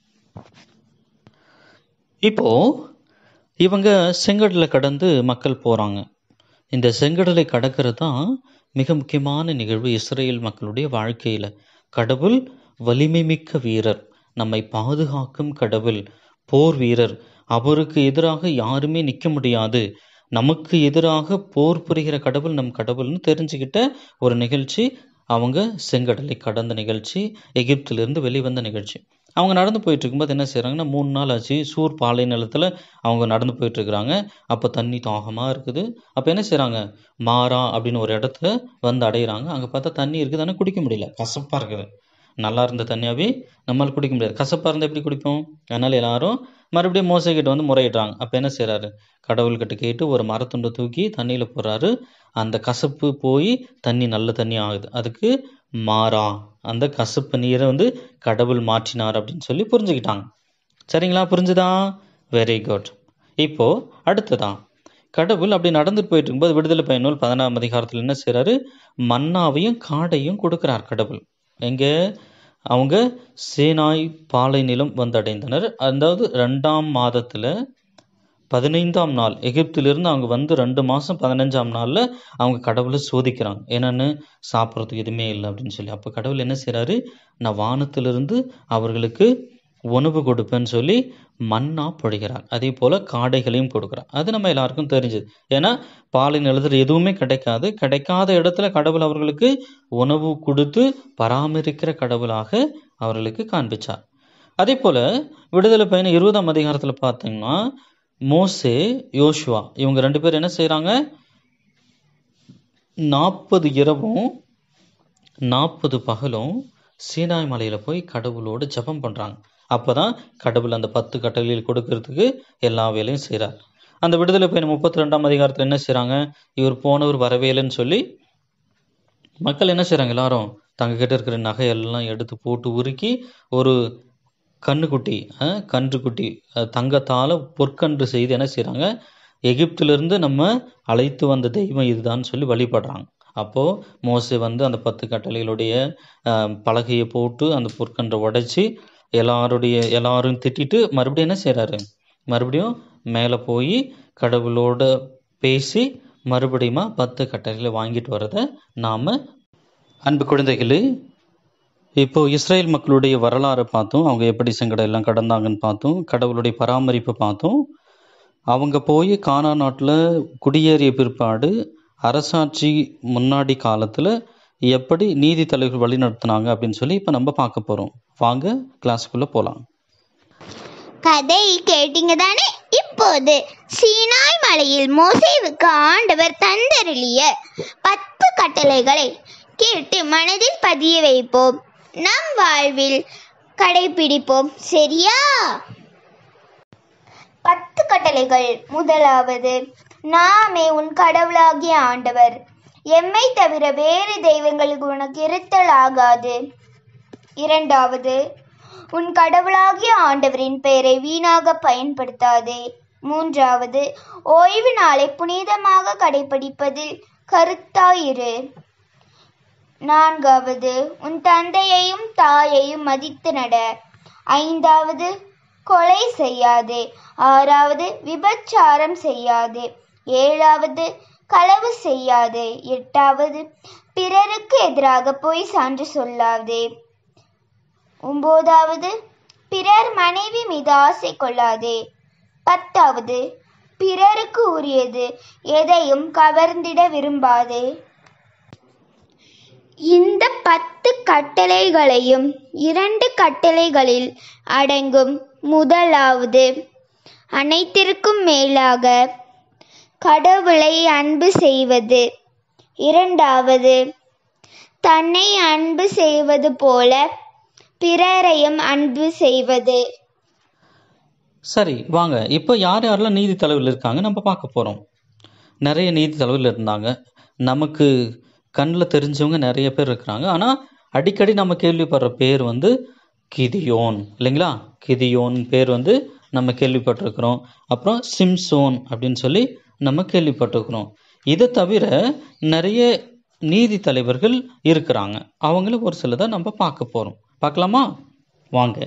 இப்போ இவங்க செங்கடலை கடந்து மக்கள் போறாங்க இந்த செங்கடலை கடக்கிறது தான் மிக முக்கியமான நிகழ்வு இஸ்ரேல் மக்களுடைய வாழ்க்கையில கடவுள் வலிமை மிக்க வீரர் நம்மை பாதுகாக்கும் கடவுள் போர் வீரர் அவருக்கு எதிராக யாருமே நிற்க முடியாது நமக்கு எதிராக போர் புரிகிற கடவுள் நம் கடவுள்னு தெரிஞ்சுக்கிட்ட ஒரு நிகழ்ச்சி அவங்க செங்கடலை கடந்த நிகழ்ச்சி எகிப்திலிருந்து வெளிவந்த நிகழ்ச்சி அவங்க நடந்து போயிட்டு இருக்கும்போது என்ன செய்றாங்கன்னா மூணு நாள் ஆச்சு சூர் பாலை நிலத்துல அவங்க நடந்து போயிட்டு இருக்கிறாங்க அப்போ தண்ணி தாகமா இருக்குது அப்போ என்ன செய்றாங்க மாறா அப்படின்னு ஒரு இடத்துல வந்து அடையிறாங்க அங்க பார்த்தா தண்ணி இருக்குது ஆனால் குடிக்க முடியல கசப்பா இருக்குது நல்லா இருந்த தண்ணியாவே நம்மளால குடிக்க முடியாது கசப்பா இருந்தா எப்படி குடிப்போம் அதனால எல்லாரும் மறுபடியும் மோசை கிட்ட வந்து முறையிடுறாங்க அப்ப என்ன செய்றாரு கடவுள்கிட்ட கேட்டு ஒரு மரத்துண்டை தூக்கி தண்ணியில போடுறாரு அந்த கசப்பு போய் தண்ணி நல்ல தண்ணி ஆகுது அதுக்கு மாறா அந்த கசப்பு நீரை வந்து கடவுள் மாற்றினார் அப்படின்னு சொல்லி புரிஞ்சுக்கிட்டாங்க சரிங்களா புரிஞ்சுதா வெரி குட் இப்போ அடுத்ததான் கடவுள் அப்படி நடந்துட்டு போயிட்டு இருக்கும்போது விடுதலை பயனூல் பதினாறாம் அதிகாரத்தில் என்ன செய்றாரு மன்னாவையும் காடையும் கொடுக்கிறார் கடவுள் எங்க அவங்க சேனாய் பாலை நிலம் வந்தடைந்தனர் அதாவது ரெண்டாம் மாதத்துல பதினைந்தாம் நாள் எகிப்திலிருந்து அவங்க வந்து ரெண்டு மாசம் பதினஞ்சாம் நாள்ல அவங்க கடவுளை சோதிக்கிறாங்க என்னன்னு சாப்பிட்றதுக்கு எதுவுமே இல்லை அப்படின்னு சொல்லி அப்போ கடவுள் என்ன செய்றாரு நான் வானத்திலிருந்து அவர்களுக்கு உணவு கொடுப்பேன்னு சொல்லி மண்ணா பொழிகிறார் அதே போல காடைகளையும் கொடுக்குறார் அது நம்ம எல்லாருக்கும் தெரிஞ்சது ஏன்னா பாலை நிலத்தில் எதுவுமே கிடைக்காது கிடைக்காத இடத்துல கடவுள் அவர்களுக்கு உணவு கொடுத்து பராமரிக்கிற கடவுளாக அவர்களுக்கு காண்பிச்சார் அதே போல விடுதலை பயணம் இருபதாம் அதிகாரத்துல பார்த்தீங்கன்னா மோசே யோசுவா இவங்க ரெண்டு பேரும் என்ன செய்றாங்க நாற்பது இரவும் நாற்பது பகலும் சீனாய் மலையில போய் கடவுளோடு ஜெபம் பண்றாங்க அப்பதான் கடவுள் அந்த பத்து கட்டளைகள் கொடுக்கறதுக்கு எல்லா வேலையும் செய்றார் அந்த விடுதலை பயணம் முப்பத்தி ரெண்டாம் அதிகாரத்துல என்ன செய்றாங்க இவர் போனவர் வரவேலைன்னு சொல்லி மக்கள் என்ன செய்றாங்க எல்லாரும் தங்க கிட்ட இருக்கிற நகையெல்லாம் எடுத்து போட்டு உருக்கி ஒரு கண்ணுக்குட்டி அஹ், கன்றுக்குட்டி அஹ், தங்கத்தால பொற்கன்று செய்து என்ன செய்றாங்க எகிப்திலிருந்து நம்ம அழைத்து வந்த தெய்வம் இதுதான் சொல்லி வழிபடுறாங்க அப்போ மோசே வந்து அந்த பத்து கட்டளைகளுடைய அஹ், பலகையை போட்டு அந்த பொற்கன்றை உடைச்சி எல்லாருடைய எல்லாரும் திட்டிட்டு மறுபடியும் என்ன செய்றாரு மறுபடியும் மேலே போய் கடவுளோட பேசி மறுபடியுமா பத்து கட்டளைகளை வாங்கிட்டு வரதை நாம அன்பு குழந்தைகளே இப்போ இஸ்ரேல் மக்களுடைய வரலாறை பார்த்தோம் அவங்க எப்படி செங்கடை எல்லாம் கடந்தாங்கன்னு பார்த்தோம் கடவுளுடைய பராமரிப்பை பார்த்தோம் அவங்க போய் கானா நாட்டில் குடியேறிய பிற்பாடு அரசாட்சி முன்னாடி காலத்தில் எப்படி நீதி தலைவர்கள் வழி நடத்துனாங்க அப்படின்னு சொல்லி இப்போ நம்ம பார்க்க போகிறோம் வாங்க கிளாஸுக்குள்ளே போகலாம் கதை கேட்டீங்க தானே இப்போது சீனாய் மலையில் மோசேவுக்கு ஆண்டவர் தந்தருளிய பத்து கட்டளைகளை கேட்டு மனதில் பதிய வைப்போம் நம் வாழ்வில் கடைபிடிப்போம் சரியா பத்து கட்டளைகள் முதலாவது நாமே உன் கடவுளாகிய ஆண்டவர் எம்மை தவிர வேறு தெய்வங்களுக்கு உனக்கு இருத்தல் ஆகாது இரண்டாவது உன் கடவுளாகிய ஆண்டவரின் பெயரை வீணாக பயன்படுத்தாதே மூன்றாவது ஓய்வு நாளை புனிதமாக கடைபிடிப்பதில் கருத்தாயிரு நான்காவது உன் தந்தையையும் தாயையும் மதித்து நட ஐந்தாவது கொலை செய்யாதே ஆறாவது விபச்சாரம் செய்யாதே ஏழாவது களவு செய்யாதே எட்டாவது பிறருக்கு எதிராக பொய் சான்று சொல்லாதே ஒன்பதாவது பிறர் மனைவி மீது ஆசை கொள்ளாதே பத்தாவது பிறருக்கு உரியது எதையும் கவர்ந்திட விரும்பாதே இந்த பத்து கட்டளைகளையும் இரண்டு கட்டளைகளில் அடங்கும் முதலாவது அனைத்திற்கும் மேலாக கடவுளை அன்பு செய்வது இரண்டாவது தன்னை அன்பு செய்வது போல பிறரையும் அன்பு செய்வது சரி வாங்க இப்போ யார் யாரெல்லாம் நீதி தலைவர்கள் இருக்காங்க நம்ம பார்க்க போகிறோம் நிறைய நீதி தலைவர்கள் இருந்தாங்க நமக்கு கண்ணில் தெரிஞ்சவங்க நிறைய பேர் இருக்கிறாங்க ஆனால் அடிக்கடி நம்ம கேள்விப்படுற பேர் வந்து கிதியோன் இல்லைங்களா கிதியோன் பேர் வந்து நம்ம கேள்விப்பட்டிருக்கிறோம் அப்புறம் சிம்சோன் அப்படின்னு சொல்லி நம்ம கேள்விப்பட்டிருக்கிறோம் இதை தவிர நிறைய நீதி தலைவர்கள் இருக்கிறாங்க அவங்கள ஒரு சிலதை நம்ம பார்க்க போகிறோம் பார்க்கலாமா வாங்க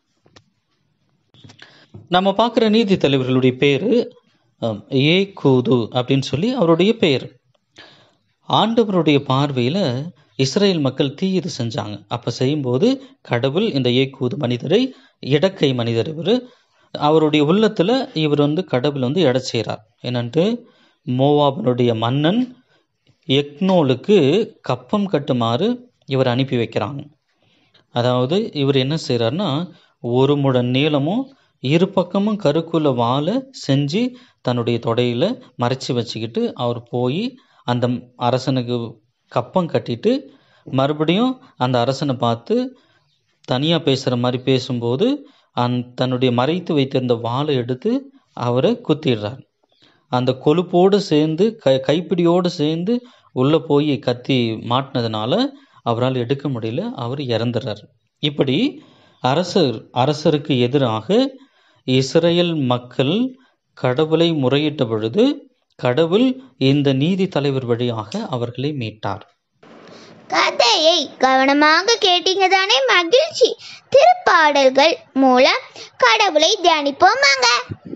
நம்ம பார்க்குற நீதி தலைவர்களுடைய பேர் ஏ கூது அப்படின்னு சொல்லி அவருடைய பேர் ஆண்டவருடைய பார்வையில் இஸ்ரேல் மக்கள் தீயது செஞ்சாங்க அப்போ செய்யும்போது கடவுள் இந்த ஏக்கூது மனிதரை இடக்கை மனிதர் இவர் அவருடைய உள்ளத்தில் இவர் வந்து கடவுள் வந்து எடை செய்கிறார் என்னன்ட்டு மோவாபனுடைய மன்னன் எக்னோலுக்கு கப்பம் கட்டுமாறு இவர் அனுப்பி வைக்கிறாங்க அதாவது இவர் என்ன செய்கிறாருன்னா ஒரு முடன் நீளமும் இரு பக்கமும் கருக்குள்ள வாழை செஞ்சு தன்னுடைய தொடையில் மறைச்சி வச்சுக்கிட்டு அவர் போய் அந்த அரசனுக்கு கப்பம் கட்டிட்டு மறுபடியும் அந்த அரசனை பார்த்து தனியாக பேசுகிற மாதிரி பேசும்போது அந் தன்னுடைய மறைத்து வைத்திருந்த வாளை எடுத்து அவரை குத்திடுறார் அந்த கொழுப்போடு சேர்ந்து க கைப்பிடியோடு சேர்ந்து உள்ளே போய் கத்தி மாட்டினதுனால அவரால் எடுக்க முடியல அவர் இறந்துடுறார் இப்படி அரசர் அரசருக்கு எதிராக இஸ்ரேல் மக்கள் கடவுளை முறையிட்ட பொழுது கடவுள் இந்த நீதி தலைவர் வழியாக அவர்களை மீட்டார் கதையை கவனமாக கேட்டீங்க தானே மகிழ்ச்சி திருப்பாடல்கள் மூலம் கடவுளை தியானிப்போம் வாங்க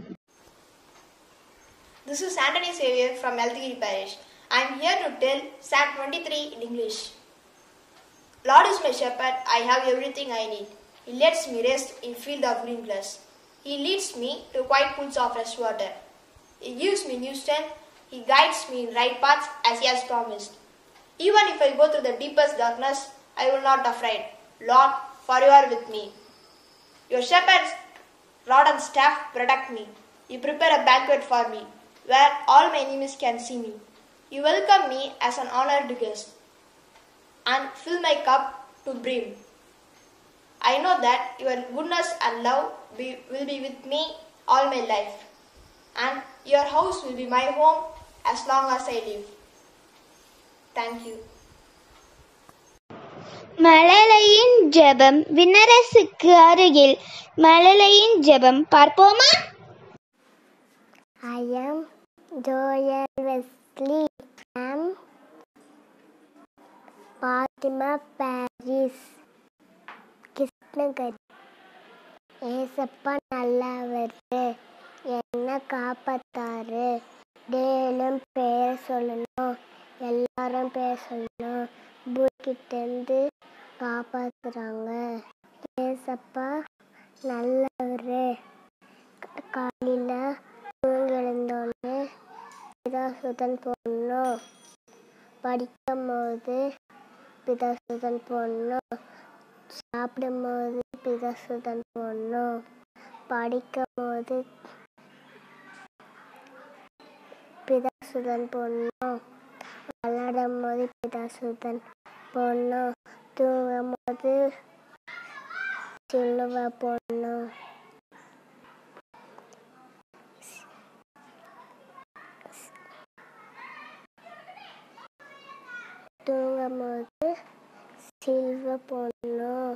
This is Anthony Xavier from Elthigiri Parish. I am here to tell Psalm 23 in English. Lord is my shepherd, I have everything I need. He lets me rest in field of green grass. He leads me to quiet pools of fresh water. He gives me new strength. He guides me in right paths as He has promised. Even if I go through the deepest darkness, I will not afraid. Lord, for you are with me. Your shepherd's rod and staff protect me. You prepare a banquet for me, where all my enemies can see me. You welcome me as an honored guest, and fill my cup to brim. I know that your goodness and love be, will be with me all my life, and your house will be my home as long as I live. Thank you. மழலையின் ஜெபம் விண்ணரசுக்கு அருகில் மழலையின் ஜெபம் பார்ப்போமா I am Joel Wesley. I am Fatima Paris. கிருஷ்ணகரி ஏசப்பா நல்லவர் என்ன காப்பாத்தாரு டேலும் பேர் சொல்லணும் எல்லாரும் பேர் சொல்லணும் பூக்கிட்டேருந்து காப்பாத்துறாங்க ஏசப்பா நல்லவர் காலையில் தூங்கெழுந்தோடனே பிதாசுதன் போடணும் படிக்கும் போது பிதாசுதன் போடணும் சாப்பிடும் போது பிதாசுதன் போடணும் படிக்கும் போது பிதாசுதன் பொண்ணும் விளையாடும் போது பிதாசுதன் பொண்ணும் தூங்கும் போது சிலுவ பொண்ணும் தூங்கும் போது சில்வ பொண்ணும்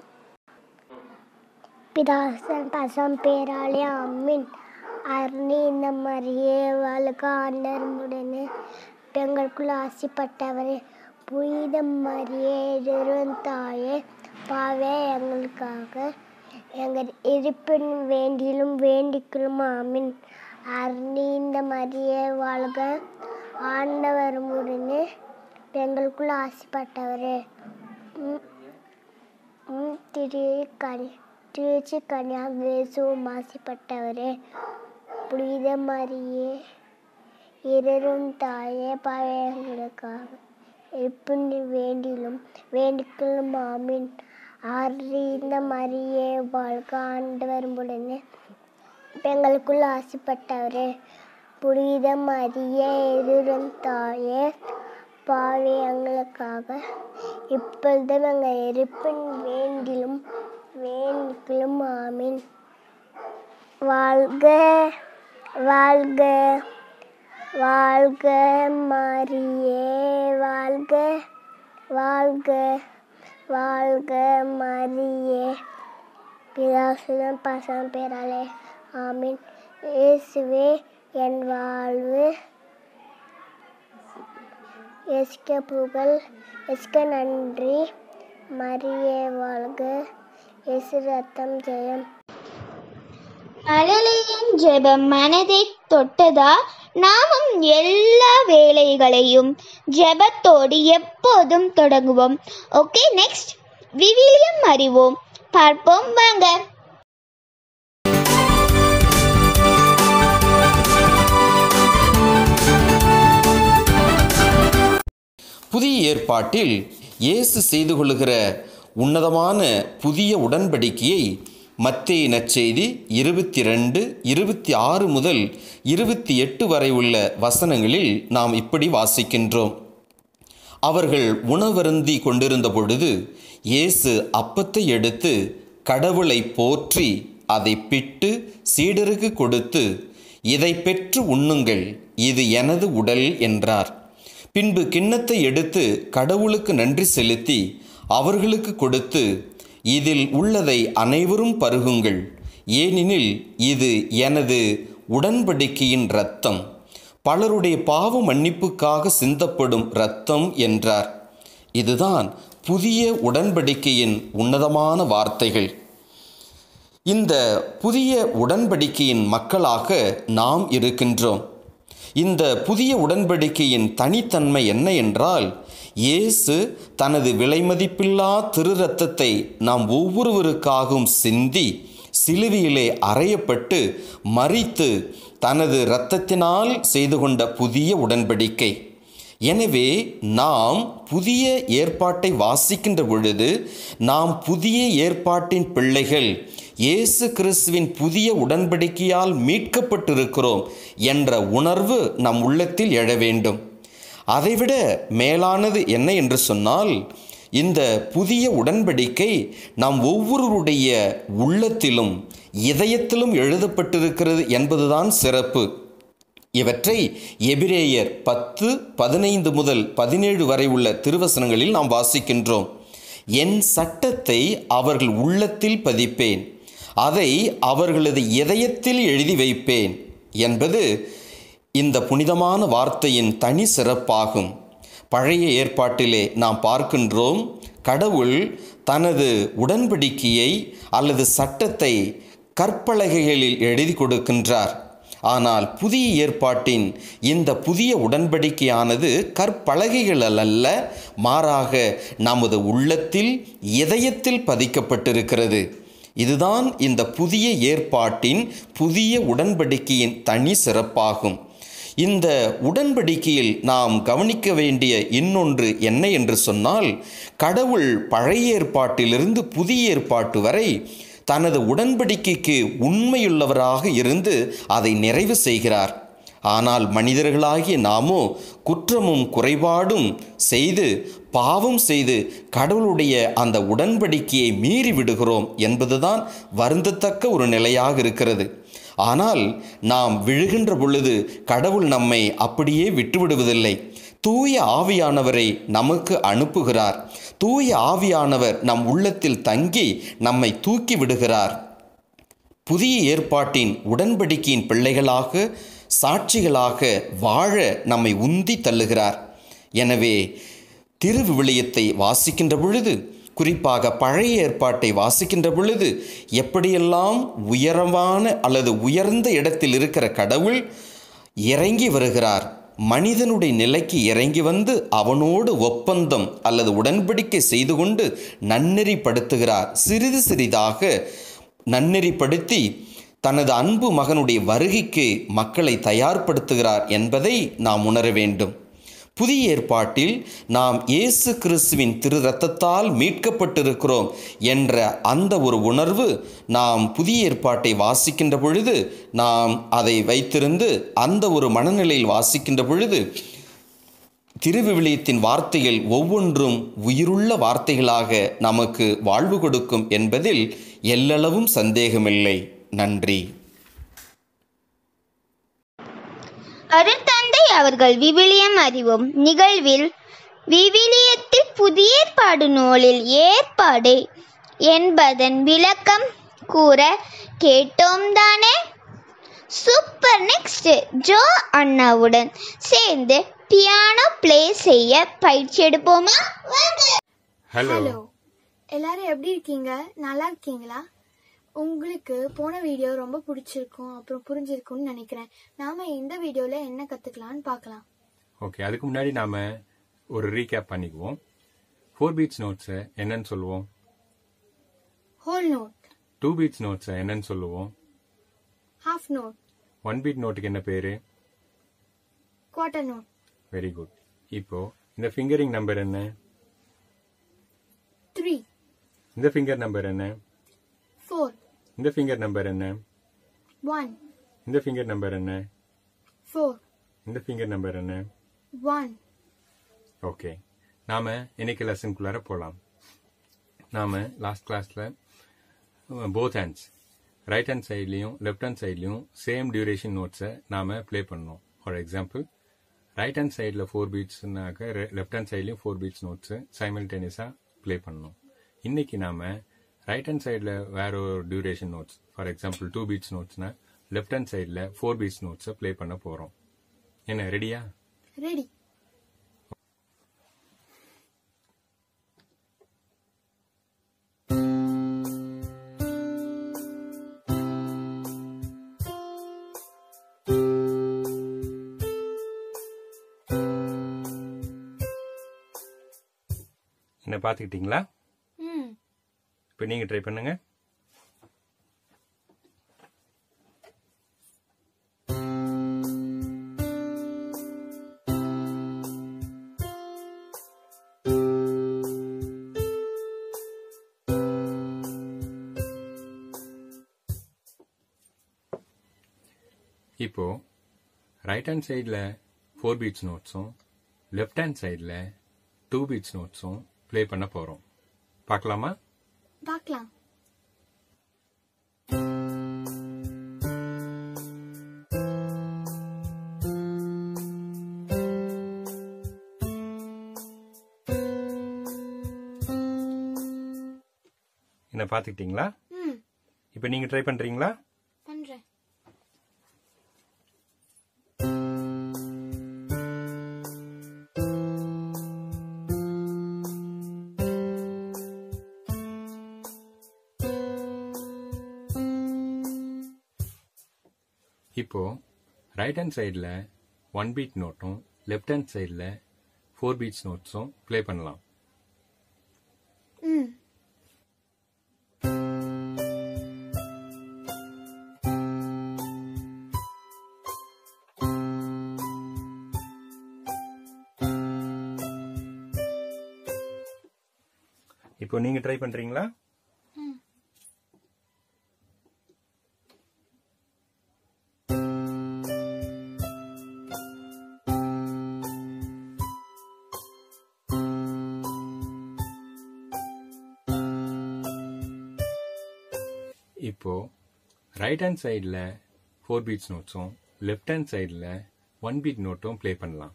பிதாசன் பசம் பேராலே அம்மின் அருணி இந்த மாதிரியே வாழ்க ஆண்டர் உடனே பெண்களுக்குள்ள ஆசைப்பட்டவரே புனித மாதிரியே தாயே பாவே எங்களுக்காக எங்கள் இருப்பின் வேண்டிலும் வேண்டிக்கலும் ஆமின் அருணி இந்த மாதிரியே வாழ்க ஆண்டவர் உடனே பெண்களுக்குள்ள ஆசைப்பட்டவரே ம், ம், திரு கனி திருச்சி கன்னியாகுமரிசுவும் ஆசைப்பட்டவரே புனித மரியே இரரும் தாயே பழையங்களுக்காக எப்படி வேண்டிலும் வேண்டிக்கலும் ஆமீன் அறிந்த மரியே வாழ்க ஆண்டவர் உடனே பெண்களுக்குள்ள ஆசைப்பட்டவரே புனித மரியே இரரும் தாயே பாவி எங்களுக்காக இப்பொழுதும் எங்கள் இருப்பின் வேண்டிலும் வேண்டிலும் ஆமீன் வாழ்க வாழ்க வாழ்க மாரியே வாழ்க வாழ்க வாழ்க மாரியே பிதாசுதன் பசம் பேராலே ஆமீன் இயேசுவே என் வாழ்வு எஸ்க புகழ் எஸ்க நன்றி மரியே வாழ்க எசு ரத்தம் ஜெயம் மழலையின் ஜெபம் மனதை தொட்டதா நாமும் எல்லா வேலைகளையும் ஜெபத்தோடு எப்போதும் தொடங்குவோம் ஓகே நெக்ஸ்ட் விவிலியம் அறிவோம் பார்ப்போம் வாங்க புதிய ஏற்பாட்டில் இயேசு செய்து கொள்ளுகிற உன்னதமான புதிய உடன்படிக்கையை மத்தேயு நற்செய்தி இருபத்தி ரெண்டு இருபத்தி ஆறு முதல் இருபத்தி எட்டு வரை உள்ள வசனங்களில் நாம் இப்படி வாசிக்கின்றோம் அவர்கள் உணவருந்தி கொண்டிருந்த பொழுது இயேசு அப்பத்தை எடுத்து கடவுளை போற்றி அதை பிட்டு சீடருக்கு கொடுத்து இதை பெற்று உண்ணுங்கள் இது எனது உடல் என்றார் பின்பு கிண்ணத்தை எடுத்து கடவுளுக்கு நன்றி செலுத்தி அவர்களுக்கு கொடுத்து இதில் உள்ளதை அனைவரும் பருகுங்கள் ஏனெனில் இது எனது உடன்படிக்கையின் இரத்தம் பலருடைய பாவ மன்னிப்புக்காக சிந்தப்படும் இரத்தம் என்றார் இதுதான் புதிய உடன்படிக்கையின் உன்னதமான வார்த்தைகள் இந்த புதிய உடன்படிக்கையின் மக்களாக நாம் இருக்கின்றோம் இந்த புதிய உடன்படிக்கையின் தனித்தன்மை என்ன என்றால் இயேசு தனது விலைமதிப்பில்லா திரு ரத்தத்தை நாம் ஒவ்வொருவருக்காகவும் சிந்தி சிலுவையிலே அறையப்பட்டு மறித்து தனது இரத்தத்தினால் செய்து கொண்ட புதிய உடன்படிக்கை எனவே நாம் புதிய ஏற்பாட்டை வாசிக்கின்ற பொழுது நாம் புதிய ஏற்பாட்டின் பிள்ளைகள் இயேசு கிறிஸ்துவின் புதிய உடன்படிக்கையால் மீட்கப்பட்டிருக்கிறோம் என்ற உணர்வு நம் உள்ளத்தில் எழ வேண்டும் அதைவிட மேலானது என்ன என்று சொன்னால் இந்த புதிய உடன்படிக்கை நாம் ஒவ்வொருவருடைய உள்ளத்திலும் இதயத்திலும் எழுதப்பட்டிருக்கிறது என்பதுதான் சிறப்பு இவற்றை எபிரேயர் பத்து பதினைந்து முதல் பதினேழு வரை உள்ள திருவசனங்களில் நாம் வாசிக்கின்றோம் என் சட்டத்தை அவர்கள் உள்ளத்தில் பதிப்பேன் அதை அவர்களது இதயத்தில் எழுதி வைப்பேன் என்பது இந்த புனிதமான வார்த்தையின் தனி சிறப்பாகும் பழைய ஏற்பாட்டிலே நாம் பார்க்கின்றோம் கடவுள் தனது உடன்படிக்கையை அல்லது சட்டத்தை கற்பலகைகளில் எழுதி கொடுக்கின்றார் ஆனால் புதிய ஏற்பாட்டின் இந்த புதிய உடன்படிக்கையானது கற்பலகைகள் அல்ல மாறாக நமது உள்ளத்தில் இதயத்தில் பதிக்கப்பட்டிருக்கிறது இதுதான் இந்த புதிய ஏற்பாட்டின் புதிய உடன்படிக்கையின் தனி சிறப்பாகும் இந்த உடன்படிக்கையில் நாம் கவனிக்க வேண்டிய இன்னொன்று என்ன என்று சொன்னால் கடவுள் பழைய ஏற்பாட்டிலிருந்து புதிய ஏற்பாட்டு வரை தனது உடன்படிக்கைக்கு உண்மையுள்ளவராக இருந்து அதை நிறைவு செய்கிறார் ஆனால் மனிதர்களாகிய நாமோ குற்றமும் குறைபாடும் செய்து பாவம் செய்து கடவுளுடைய அந்த உடன்படிக்கையை மீறி விடுகிறோம் என்பதுதான் வருந்தத்தக்க ஒரு நிலையாக இருக்கிறது ஆனால் நாம் விழுகின்ற பொழுது கடவுள் நம்மை அப்படியே விட்டுவிடுவதில்லை தூய ஆவியானவரை நமக்கு அனுப்புகிறார் தூய ஆவியானவர் நம் உள்ளத்தில் தங்கி நம்மை தூக்கி விடுகிறார் புதிய ஏற்பாட்டின் உடன்படிக்கையின் பிள்ளைகளாக சாட்சிகளாக வாழ நம்மை உந்தி தள்ளுகிறார் எனவே திருவிவிலியத்தை வாசிக்கின்ற பொழுது குறிப்பாக பழைய ஏற்பாட்டை வாசிக்கின்ற பொழுது எப்படியெல்லாம் உயரமான அல்லது உயர்ந்த இடத்தில் இருக்கிற கடவுள் இறங்கி வருகிறார் மனிதனுடைய நிலைக்கு இறங்கி வந்து அவனோடு ஒப்பந்தம் அல்லது உடன்படிக்கை செய்து கொண்டு நன்னெறிப்படுத்துகிறார் சிறிது சிறிதாக நன்னெறிப்படுத்தி தனது அன்பு மகனுடைய வருகைக்கு மக்களை தயார்படுத்துகிறார் என்பதை நாம் உணர வேண்டும் புதிய ஏற்பாட்டில் நாம் இயேசு கிறிஸ்துவின் திரு ரத்தத்தால் மீட்கப்பட்டிருக்கிறோம் என்ற அந்த ஒரு உணர்வு நாம் புதிய ஏற்பாட்டை வாசிக்கின்ற பொழுது நாம் அதை வைத்திருந்து அந்த ஒரு மனநிலையில் வாசிக்கின்ற பொழுது திருவிவிலியத்தின் வார்த்தைகள் ஒவ்வொன்றும் உயிருள்ள வார்த்தைகளாக நமக்கு வாழ்வு கொடுக்கும் என்பதில் எல்லளவும் சந்தேகமில்லை நன்றி அருட்தந்தை அவர்கள் விவிலியம் அறிவோம் நிகழ்வில் விவிலியத்தில் புதிய ஏற்பாடு நூலில் ஏற்பாடு என்பதன் விளக்கம் கூற கேட்டோம் தானே சூப்பர் நெக்ஸ்ட் ஜோ அண்ணாவுடன் சேர்ந்து பியானோ ப்ளே செய்ய பயிற்சி எடுப்போமா ஹலோ ஹலோ எல்லாரும் எப்படி இருக்கீங்க நல்லா இருக்கீங்களா உங்களுக்கு போன வீடியோ ரொம்ப பிடிச்சிருக்கும் அப்புறம் புரிஞ்சிருக்கும்னு நினைக்கிறேன் நாம இந்த வீடியோல என்ன கத்துக்கலாம்னு பார்க்கலாம் ஓகே அதுக்கு முன்னாடி நாம ஒரு ரீகேப் பண்ணிக்குவோம் ஃபோர் பீட்ஸ் நோட்ஸை என்னன்னு சொல்லுவோம் ஹோல் நோட் டூ பீட்ஸ் நோட்ஸை என்னன்னு சொல்லுவோம் ஹாஃப் நோட் ஒன் பீட் நோட்டுக்கு என்ன பேரு குவார்டர் நோட் வெரி குட் இப்போ இந்த ஃபிங்கரிங் நம்பர் என்ன த்ரீ இந்த ஃபிங்கர் நம்பர் என்ன ஃபோர் இந்த ஃபிங்கர் நம்பர் என்ன ஒன் இந்த ஃபிங்கர் நம்பர் என்ன ஃபோர் இந்த ஃபிங்கர் நம்பர் என்ன ஒன் ஓகே நாம இன்னைக்கு லெசனுக்குள்ளார போகலாம் நாம லாஸ்ட் கிளாஸ்ல போத் ஹேண்ட்ஸ் ரைட் ஹேண்ட் சைட்லையும் லெஃப்ட் ஹேண்ட் சைட்லையும் சேம் டியூரேஷன் நோட்ஸை நாம ப்ளே பண்ணோம் ஃபார் எக்ஸாம்பிள் ரைட் ஹேண்ட் சைடில் ஃபோர் பீட்ஸ்னாக்க லெஃப்ட் ஹேண்ட் சைட்லையும் ஃபோர் பீட்ஸ் நோட்ஸு சைமல்டேனியஸாக ப்ளே பண்ணோம் இன்னைக்கு நாம ரைட் ஹேண்ட் சைடில் வேற ஒரு duration notes for example two beats நோட்ஸ்னா லெஃப்ட் ஹேண்ட் சைடில் ஃபோர் பீட்ஸ் நோட்ஸை ப்ளே பண்ண போகிறோம் என்ன ரெடியா ரெடி என்ன பார்த்துக்கிட்டீங்களா ம் இப்போ நீங்கள் ட்ரை பண்ணுங்க இப்போ ரைட் ஹேண்ட் சைடில் ஃபோர் பீட்ஸ் நோட்ஸும் லெஃப்ட் ஹேண்ட் சைடில் டூ பீட்ஸ் நோட்ஸும் ப்ளே பண்ண போகிறோம் பார்க்கலாமா பார்க்கலாம் என்ன பார்த்துக்கிட்டீங்களா ம் இப்போ நீங்கள் ட்ரை பண்ணுறீங்களா பண்றேன் இப்போ ரைட் ஹேண்ட் சைடில் ஒன் பீட் நோட்டும் லெஃப்ட் ஹேண்ட் சைடில் ஃபோர் பீட்ஸ் நோட்ஸும் ப்ளே பண்ணலாம் ம் இப்போ நீங்கள் ட்ரை பண்ணுறீங்களா ம் இப்போ ரைட் ஹேண்ட் சைடில் ஃபோர் பீட்ஸ் நோட்ஸும் லெஃப்ட் ஹேண்ட் சைடில் ஒன் பீட் நோட்டும் ப்ளே பண்ணலாம்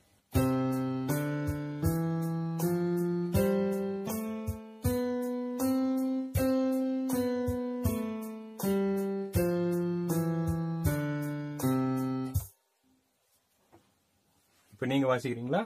இப்போ நீங்க வாசிக்கிறீங்களா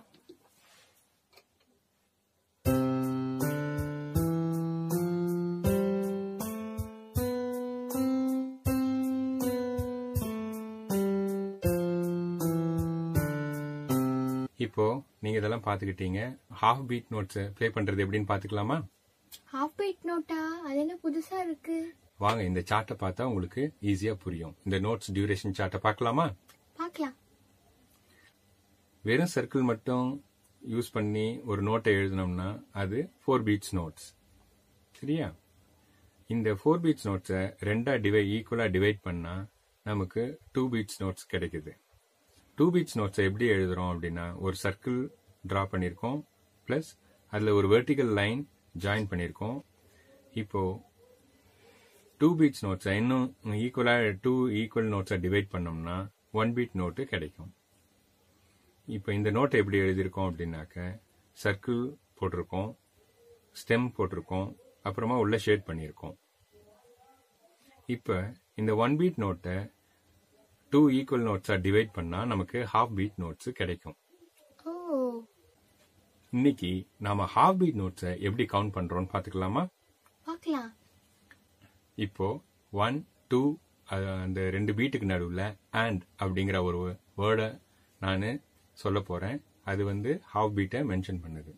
இப்போ நீங்க இதெல்லாம் பாத்துக்கிட்டீங்க ஹாஃப் பீட் நோட்ஸ் ப்ளே பண்றது எப்படின்னு பாத்துக்கலாமா ஹாஃப் பீட் நோட்டா அது என்ன புதுசா இருக்கு வாங்க இந்த சார்ட்டை பார்த்தா உங்களுக்கு ஈஸியா புரியும் இந்த நோட்ஸ் டியூரேஷன் சார்ட்டை பார்க்கலாமா பார்க்கலாம் வெறும் சர்க்கிள் மட்டும் யூஸ் பண்ணி ஒரு நோட்டை எழுதினோம்னா அது ஃபோர் பீட்ஸ் நோட்ஸ் சரியா இந்த ஃபோர் பீட்ஸ் நோட்ஸை ரெண்டா டிவை ஈக்குவலா டிவைட் பண்ணா நமக்கு டூ பீட்ஸ் நோட்ஸ் கிடைக்குது டூ பீட்ஸ் நோட்ஸை எப்படி எழுதுறோம் அப்படின்னா ஒரு சர்க்கிள் டிரா பண்ணியிருக்கோம் பிளஸ் அதுல ஒரு வெர்டிக்கல் லைன் ஜாயின் பண்ணியிருக்கோம் இப்போ டூ பீட்ஸ் நோட்ஸை இன்னும் ஈக்குவலா டூ ஈக்குவல் நோட்ஸை டிவைட் பண்ணோம்னா ஒன் பீட் நோட்டு கிடைக்கும் இப்போ இந்த நோட்டை எப்படி எழுதியிருக்கோம் அப்படின்னாக்க சர்க்கிள் போட்டிருக்கோம் ஸ்டெம் போட்டிருக்கோம் அப்புறமா உள்ள ஷேட் பண்ணியிருக்கோம் இப்போ இந்த ஒன் பீட் நோட்டை டூ ஈக்குவல் நோட்ஸா டிவைட் பண்ணா நமக்கு ஹாஃப் பீட் நோட்ஸ் கிடைக்கும் ஓ இன்னைக்கு நாம ஹாஃப் பீட் நோட்ஸை எப்படி கவுண்ட் பண்றோம்னு பாத்துக்கலாமா பார்க்கலாம் இப்போ ஒன் டூ அந்த ரெண்டு பீட்டுக்கு நடுவில் அண்ட் அப்படிங்கிற ஒரு வேர்டை நான் சொல்ல போறேன் அது வந்து ஹாஃப் பீட்டை மென்ஷன் பண்ணுது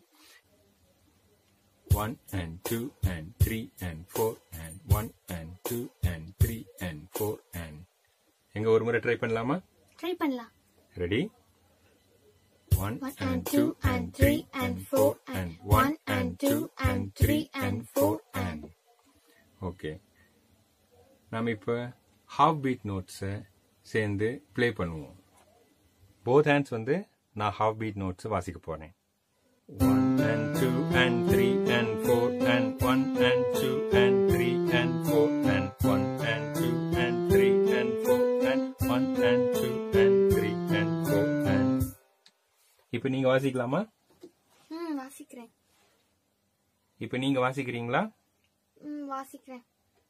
one and two and three and four and one and two and three and four and எங்க ஒரு முறை ட்ரை பண்ணலாமா ட்ரை பண்ணலாம் ready one One and and two two and and three three and and four four and and one one and and two two and and three three and and four four and okay நாம இப்ப half beat நோட்ஸை சேர்ந்து play பண்ணுவோம் both hands வந்து நான் half beat notes வாசிக்க போறேன் one and two and three and four and one and two and three and four and one and two and three and four and one and two and three and four and இப்போ நீங்க வாசிக்கலாமா ம் வாசிக்கிறேன் இப்போ நீங்க வாசிக்கிறீங்களா ம் வாசிக்கிறேன்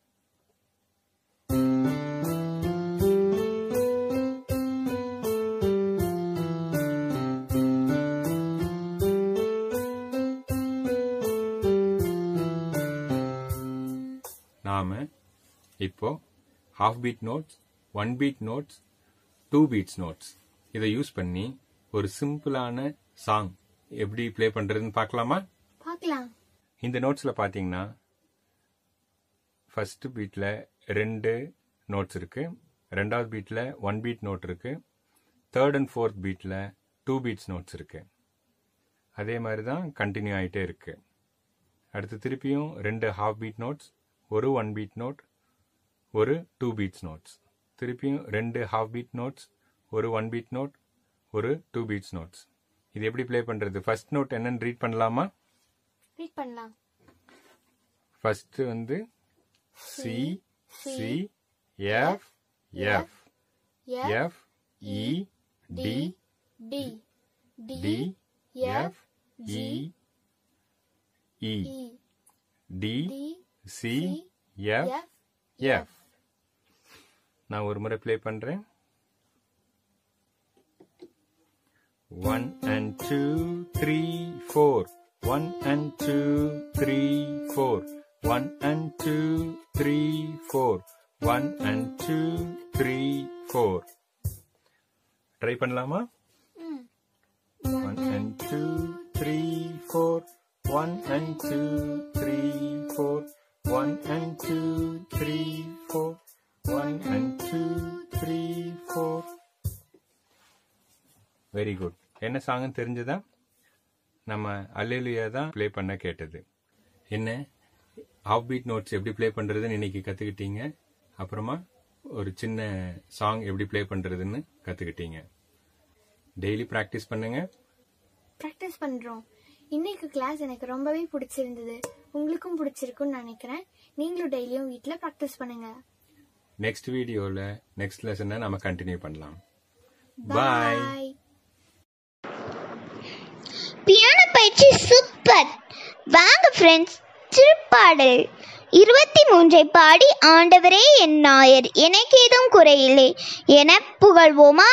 நாம இப்போ half beat notes one beat notes two beats notes இதை யூஸ் பண்ணி ஒரு சிம்பிளான சாங் எப்படி ப்ளே பண்றதுன்னு பார்க்கலாமா பார்க்கலாம் இந்த நோட்ஸ்ல பாத்தீங்கன்னா ஃபர்ஸ்ட் பீட்ல ரெண்டு நோட்ஸ் இருக்கு ரெண்டாவது பீட்ல ஒன் பீட் நோட் இருக்கு தேர்ட் அண்ட் ஃபோர்த் பீட்ல டூ பீட்ஸ் நோட்ஸ் இருக்கு அதே மாதிரி தான் கண்டினியூ ஆயிட்டே இருக்கு அடுத்து திருப்பியும் ரெண்டு ஹாஃப் பீட் நோட்ஸ் ஒரு ஒன் பீட் நோட் ஒரு டூ பீட்ஸ் நோட்ஸ் திருப்பியும் ரெண்டு ஹாஃப் பீட் நோட்ஸ் ஒரு ஒன் பீட் நோட் ஒரு டூ பீட்ஸ் நோட்ஸ் இது எப்படி ப்ளே பண்றது ஃபர்ஸ்ட் நோட் என்னன்னு ரீட் பண்ணலாமா ரீட் பண்ணலாம் ஃபர்ஸ்ட் வந்து C C F F F E D D D F E E D C F F நான் ஒரு முறை ப்ளே பண்றேன் one and two three four one and two three four one and two three four one and two three four try பண்ணலாமா one and two three four one and two three four one and two three four one and two three four very good என்ன சாங்னு தெரிஞ்சதா நம்ம அல்லேலுயா தான் play பண்ண கேட்டது என்ன half beat notes எப்படி ப்ளே பண்றதுன்னு இன்னைக்கு கத்துக்கிட்டீங்க அப்புறமா ஒரு சின்ன சாங் எப்படி ப்ளே பண்றதுன்னு கத்துக்கிட்டீங்க டெய்லி பிராக்டிஸ் பண்ணுங்க ப்ராக்டிஸ் பண்றோம் இன்னைக்கு கிளாஸ் எனக்கு ரொம்பவே பிடிச்சிருந்தது உங்களுக்கும் பிடிச்சிருக்கும்னு நினைக்கிறேன் நீங்களும் டெய்லியும் வீட்டில் ப்ராக்டிஸ் பண்ணுங்க நெக்ஸ்ட் வீடியோவில் நெக்ஸ்ட் லெசனை நம்ம கண்டினியூ பண்ணலாம் பாய் பியானோ பயிற்சி சூப்பர் வாங்க ஃப்ரெண்ட்ஸ் திருப்பாடல் இருபத்தி மூன்றை பாடி ஆண்டவரே என் நாயர் எனக்கு ஏதும் குறையில்லை என புகழ்வோமா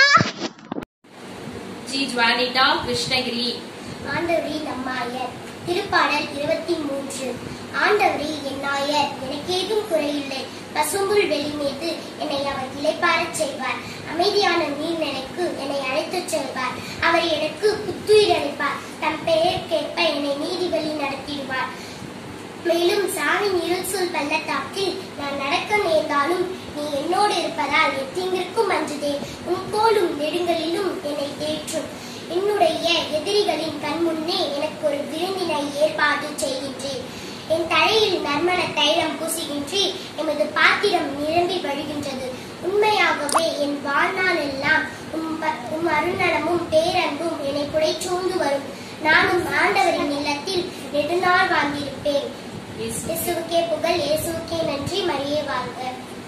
ஜி ஜுவானிட்டா கிருஷ்ணகிரி ஆண்டவரே நம்மாயர் திருப்பாடல் இருபத்தி மூன்று ஆண்டவரே என்னாயர் எனக்கேதும் குறையில்லை பசும்புல் வெளி மீது என்னை அவர் இளைப்பாரச் செய்வார் அமைதியான நீர்நிலைக்கு என்னை அழைத்துச் செல்வார் அவர் எனக்கு புத்துயிர் அளிப்பார் தம் பெயருக்கேற்ப என்னை நீதி வழி நடத்திடுவார் மேலும் சாவின் இருள்சூழ் பள்ளத்தாக்கில் நான் நடக்க நேர்ந்தாலும் நீ என்னோடு இருப்பதால் எத்தீங்கிற்கும் அஞ்சுதே உன் கோலும் நெடுங்களிலும் என்னை தேற்றும் என்னுடைய எதிரிகளின் கண் முன்னே எனக்கு ஒரு விருந்தினை ஏற்பாடு செய்கின்றேன் என் தலையில் நறுமண தைலம் பூசுகின்றேன் எமது பாத்திரம் நிரம்பி வழிகின்றது உண்மையாகவே என் வாழ்நாள் எல்லாம் உம் ப- உம் அருணனமும் பேரன்பும் என்னை புடைச்சூழ்ந்து வரும் நானும் ஆண்டவரின் இல்லத்தில் நெடுநாள் வாழ்ந்திருப்பேன் இயேசுவுக்கே புகழ் இயேசுவுக்கே நன்றி மரியே வாழ்க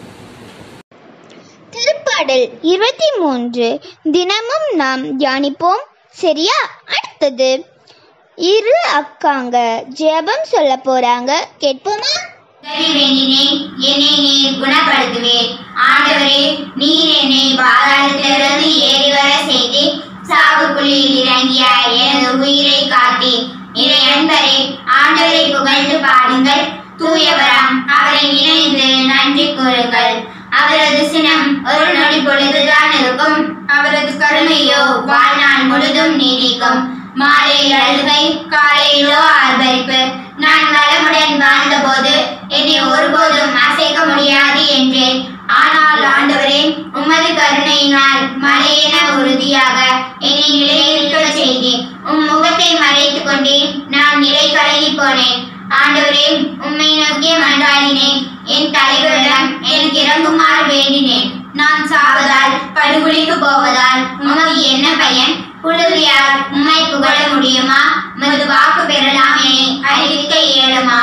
திருப்பாடல் இருபத்தி மூன்று தினமும் நாம் தியானிப்போம் சரியா அடுத்தது இரு அக்காங்க ஜெபம் சொல்ல போறாங்க கேட்போமா உதவி வேண்டினேன் என்னை நீர் குணப்படுத்துவேன் ஆண்டவரே நீர் என்னை பாதாளத்திலிருந்து ஏறி வர செய்து சாவுக்குழியில் இறங்கிய எனது உயிரை காத்தீர் இறை அன்பரே ஆண்டவரை புகழ்ந்து பாடுங்கள் தூயவராம் அவரை நினைந்து நன்றி கூறுங்கள் அவரது சினம் ஒரு நொடி பொழுதுதான் இருக்கும் அவரது கருணையோ வாழ்நாள் முழுதும் நீடிக்கும் மாலையில் அழுகை காலையிலோ ஆர்ப்பரிப்பு நான் நலமுடன் வாழ்ந்தபோது என்னை ஒருபோதும் அசைக்க முடியாது என்றேன் ஆனால் ஆண்டவரே உமது கருணையினால் மலையென உறுதியாக என்னை நிலைநிற்க செய்தேன் உம் முகத்தை மறைத்துக் கொண்டேன் நான் நிலை கலங்கி போனேன் ஆண்டவரே உம்மை நோக்கிய மன்றாடினேன் என் தலைவரிடம் எனக்கு இறங்குமாறு வேண்டினேன் நான் சாவதால் படுகொலிக்கு போவதால் உமக்கு என்ன பயன் புழுதியால் உம்மை புகழ முடியுமா உமது வாக்கு பெறலாமே அறிவிக்க இயலுமா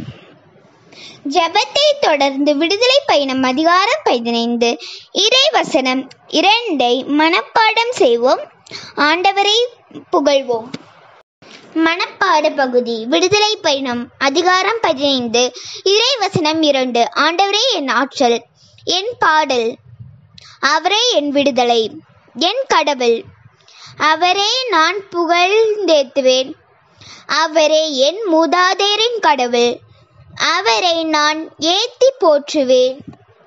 ஜெபத்தை தொடர்ந்து விடுதலை பயணம் அதிகாரம் பதினைந்து இறைவசனம் இரண்டை மனப்பாடம் செய்வோம் ஆண்டவரை புகழ்வோம் மனப்பாட பகுதி விடுதலை பயணம் அதிகாரம் பதினைந்து இறைவசனம் இரண்டு ஆண்டவரே என் ஆற்றல் என் பாடல் அவரே என் விடுதலை என் கடவுள் அவரே நான் புகழ்ந்தேத்துவேன் அவரே என் மூதாதையரின் கடவுள் அவரை நான் ஏத்தி போற்றுவேன்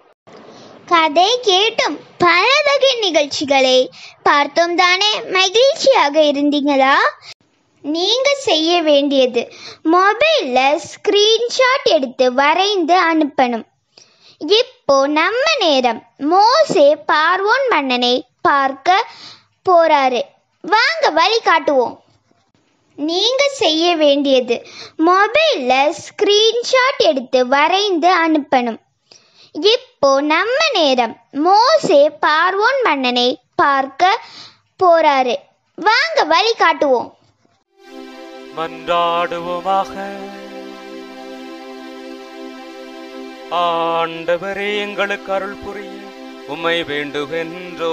கதை கேட்டும் பல வகை நிகழ்ச்சிகளை பார்த்தோம் தானே மகிழ்ச்சியாக இருந்தீங்களா நீங்க செய்ய வேண்டியது மொபைல்ல ஸ்கிரீன்ஷாட் எடுத்து வரைந்து அனுப்பணும் இப்போ நம்ம நேரம் மோசே பார்வோன் மன்னனை பார்க்க போறாரு வாங்க வழி காட்டுவோம் நீங்க செய்ய வேண்டியது மொபைல்ல ஸ்கிரீன்ஷாட் எடுத்து வரைந்து அனுப்பணும் இப்போ நம்ம நேரம் மோசே பார்வோன் மன்னனை பார்க்க போறாரு வாங்க வழி காட்டுவோம் மன்றாடுவோமாக ஆண்டவரே எங்களுக்கு அருள் புரிய உம்மை வேண்டுகின்றோ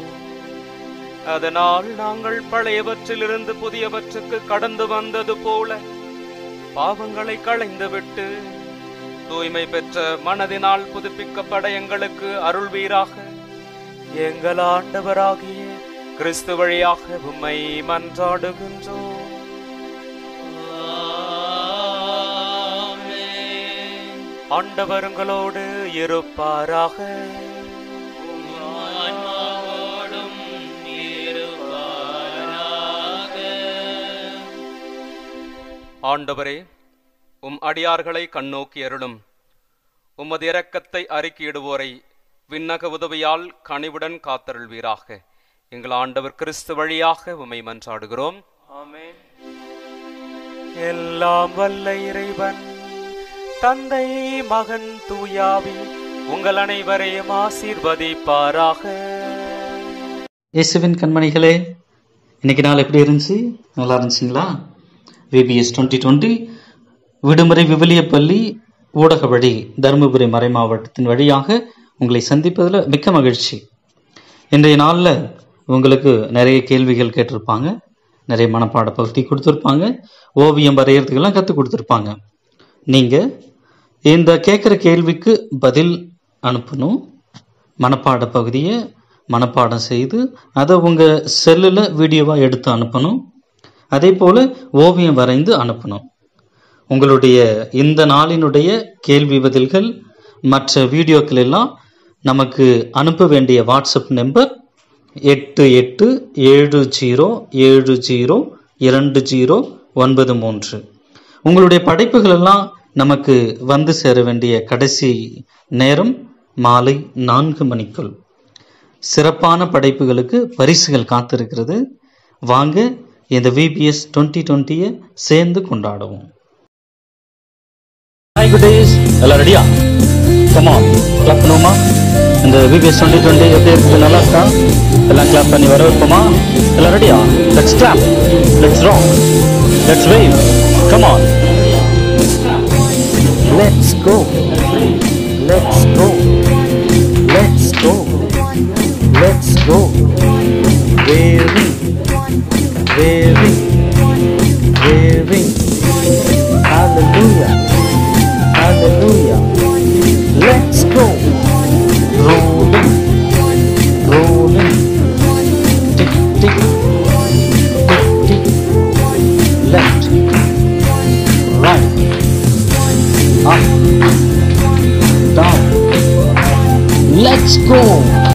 அதனால் நாங்கள் பழையவற்றிலிருந்து புதியவற்றுக்கு கடந்து வந்தது போல பாவங்களை களைந்துவிட்டு தூய்மை பெற்ற மனதினால் புதுப்பிக்கப்பட எங்களுக்கு அருள்வீராக எங்கள் ஆண்டவராகிய கிறிஸ்து வழியாக உம்மை மன்றாடுகின்றோம் ஆண்டவர் உங்களோடு இருப்பாராக ஆண்டவரே உம் அடியார்களை கண்ணோக்கி அருளும் உமது இரக்கத்தை அறிக்கையிடுவோரை விண்ணக உதவியால் கனிவுடன் காத்தருள்வீராக எங்கள் ஆண்டவர் கிறிஸ்து வழியாக உம்மை மன்றாடுகிறோம் ஆமென் எல்லாம் வல்ல இறைவன் தந்தை மகன் தூயாவி உங்கள் அனைவரையும் ஆசீர்வதிப்பாராக இயேசுவின் கண்மணிகளே இன்னைக்கு நாள் எப்படி இருந்துச்சு நல்லா இருந்துச்சுங்களா விபிஎஸ் டுவெண்ட்டி டுவெண்ட்டி விடுமுறை விவிலிய பள்ளி ஊடக வழி தருமபுரி மறை மாவட்டத்தின் வழியாக உங்களை சந்திப்பதில் மிக்க மகிழ்ச்சி இன்றைய நாளில் உங்களுக்கு நிறைய கேள்விகள் கேட்டிருப்பாங்க நிறைய மனப்பாட பகுதி கொடுத்துருப்பாங்க ஓவியம் வரைகிறதுக்கெல்லாம் கற்றுக் கொடுத்துருப்பாங்க நீங்கள் இந்த கேட்குற கேள்விக்கு பதில் அனுப்பணும் மனப்பாட பகுதியை மனப்பாடம் செய்து அதை உங்கள் செல்லில் வீடியோவாக எடுத்து அனுப்பணும் அதே போல் ஓவியம் வரைந்து அனுப்பணும் உங்களுடைய இந்த நாளினுடைய கேள்வி பதில்கள் மற்ற வீடியோக்கள் எல்லாம் நமக்கு அனுப்ப வேண்டிய வாட்ஸ்அப் நம்பர் எட்டு எட்டு ஏழு ஜீரோ ஏழு ஜீரோ இரண்டு ஜீரோ ஒன்பது மூன்று உங்களுடைய படைப்புகள் எல்லாம் நமக்கு வந்து சேர வேண்டிய கடைசி நேரம் மாலை நான்கு மணிக்குள் சிறப்பான படைப்புகளுக்கு பரிசுகள் காத்திருக்கிறது வாங்க இந்த விபிஎஸ் டுவெண்ட்டி டுவெண்ட்டியை சேர்ந்து கொண்டாடுவோம் ஹாய் குட் டேஸ் எல்லாம் ரெடியா கமான் கிளப் பண்ணுவோமா இந்த விபிஎஸ் டுவெண்ட்டி டுவெண்ட்டி எப்படி இருக்கு நல்லா இருக்கா எல்லாம் கிளாப் பண்ணி வர வைப்போமா எல்லாம் ரெடியா let's clap let's rock let's wave come on Let's go. Let's go. Let's go. Let's go. Waving. Waving. Waving. Hallelujah. Hallelujah. Let's go. Rolling. Rolling. Tick, tick. Tick, tick. Left. Right. Up. Down. Let's go.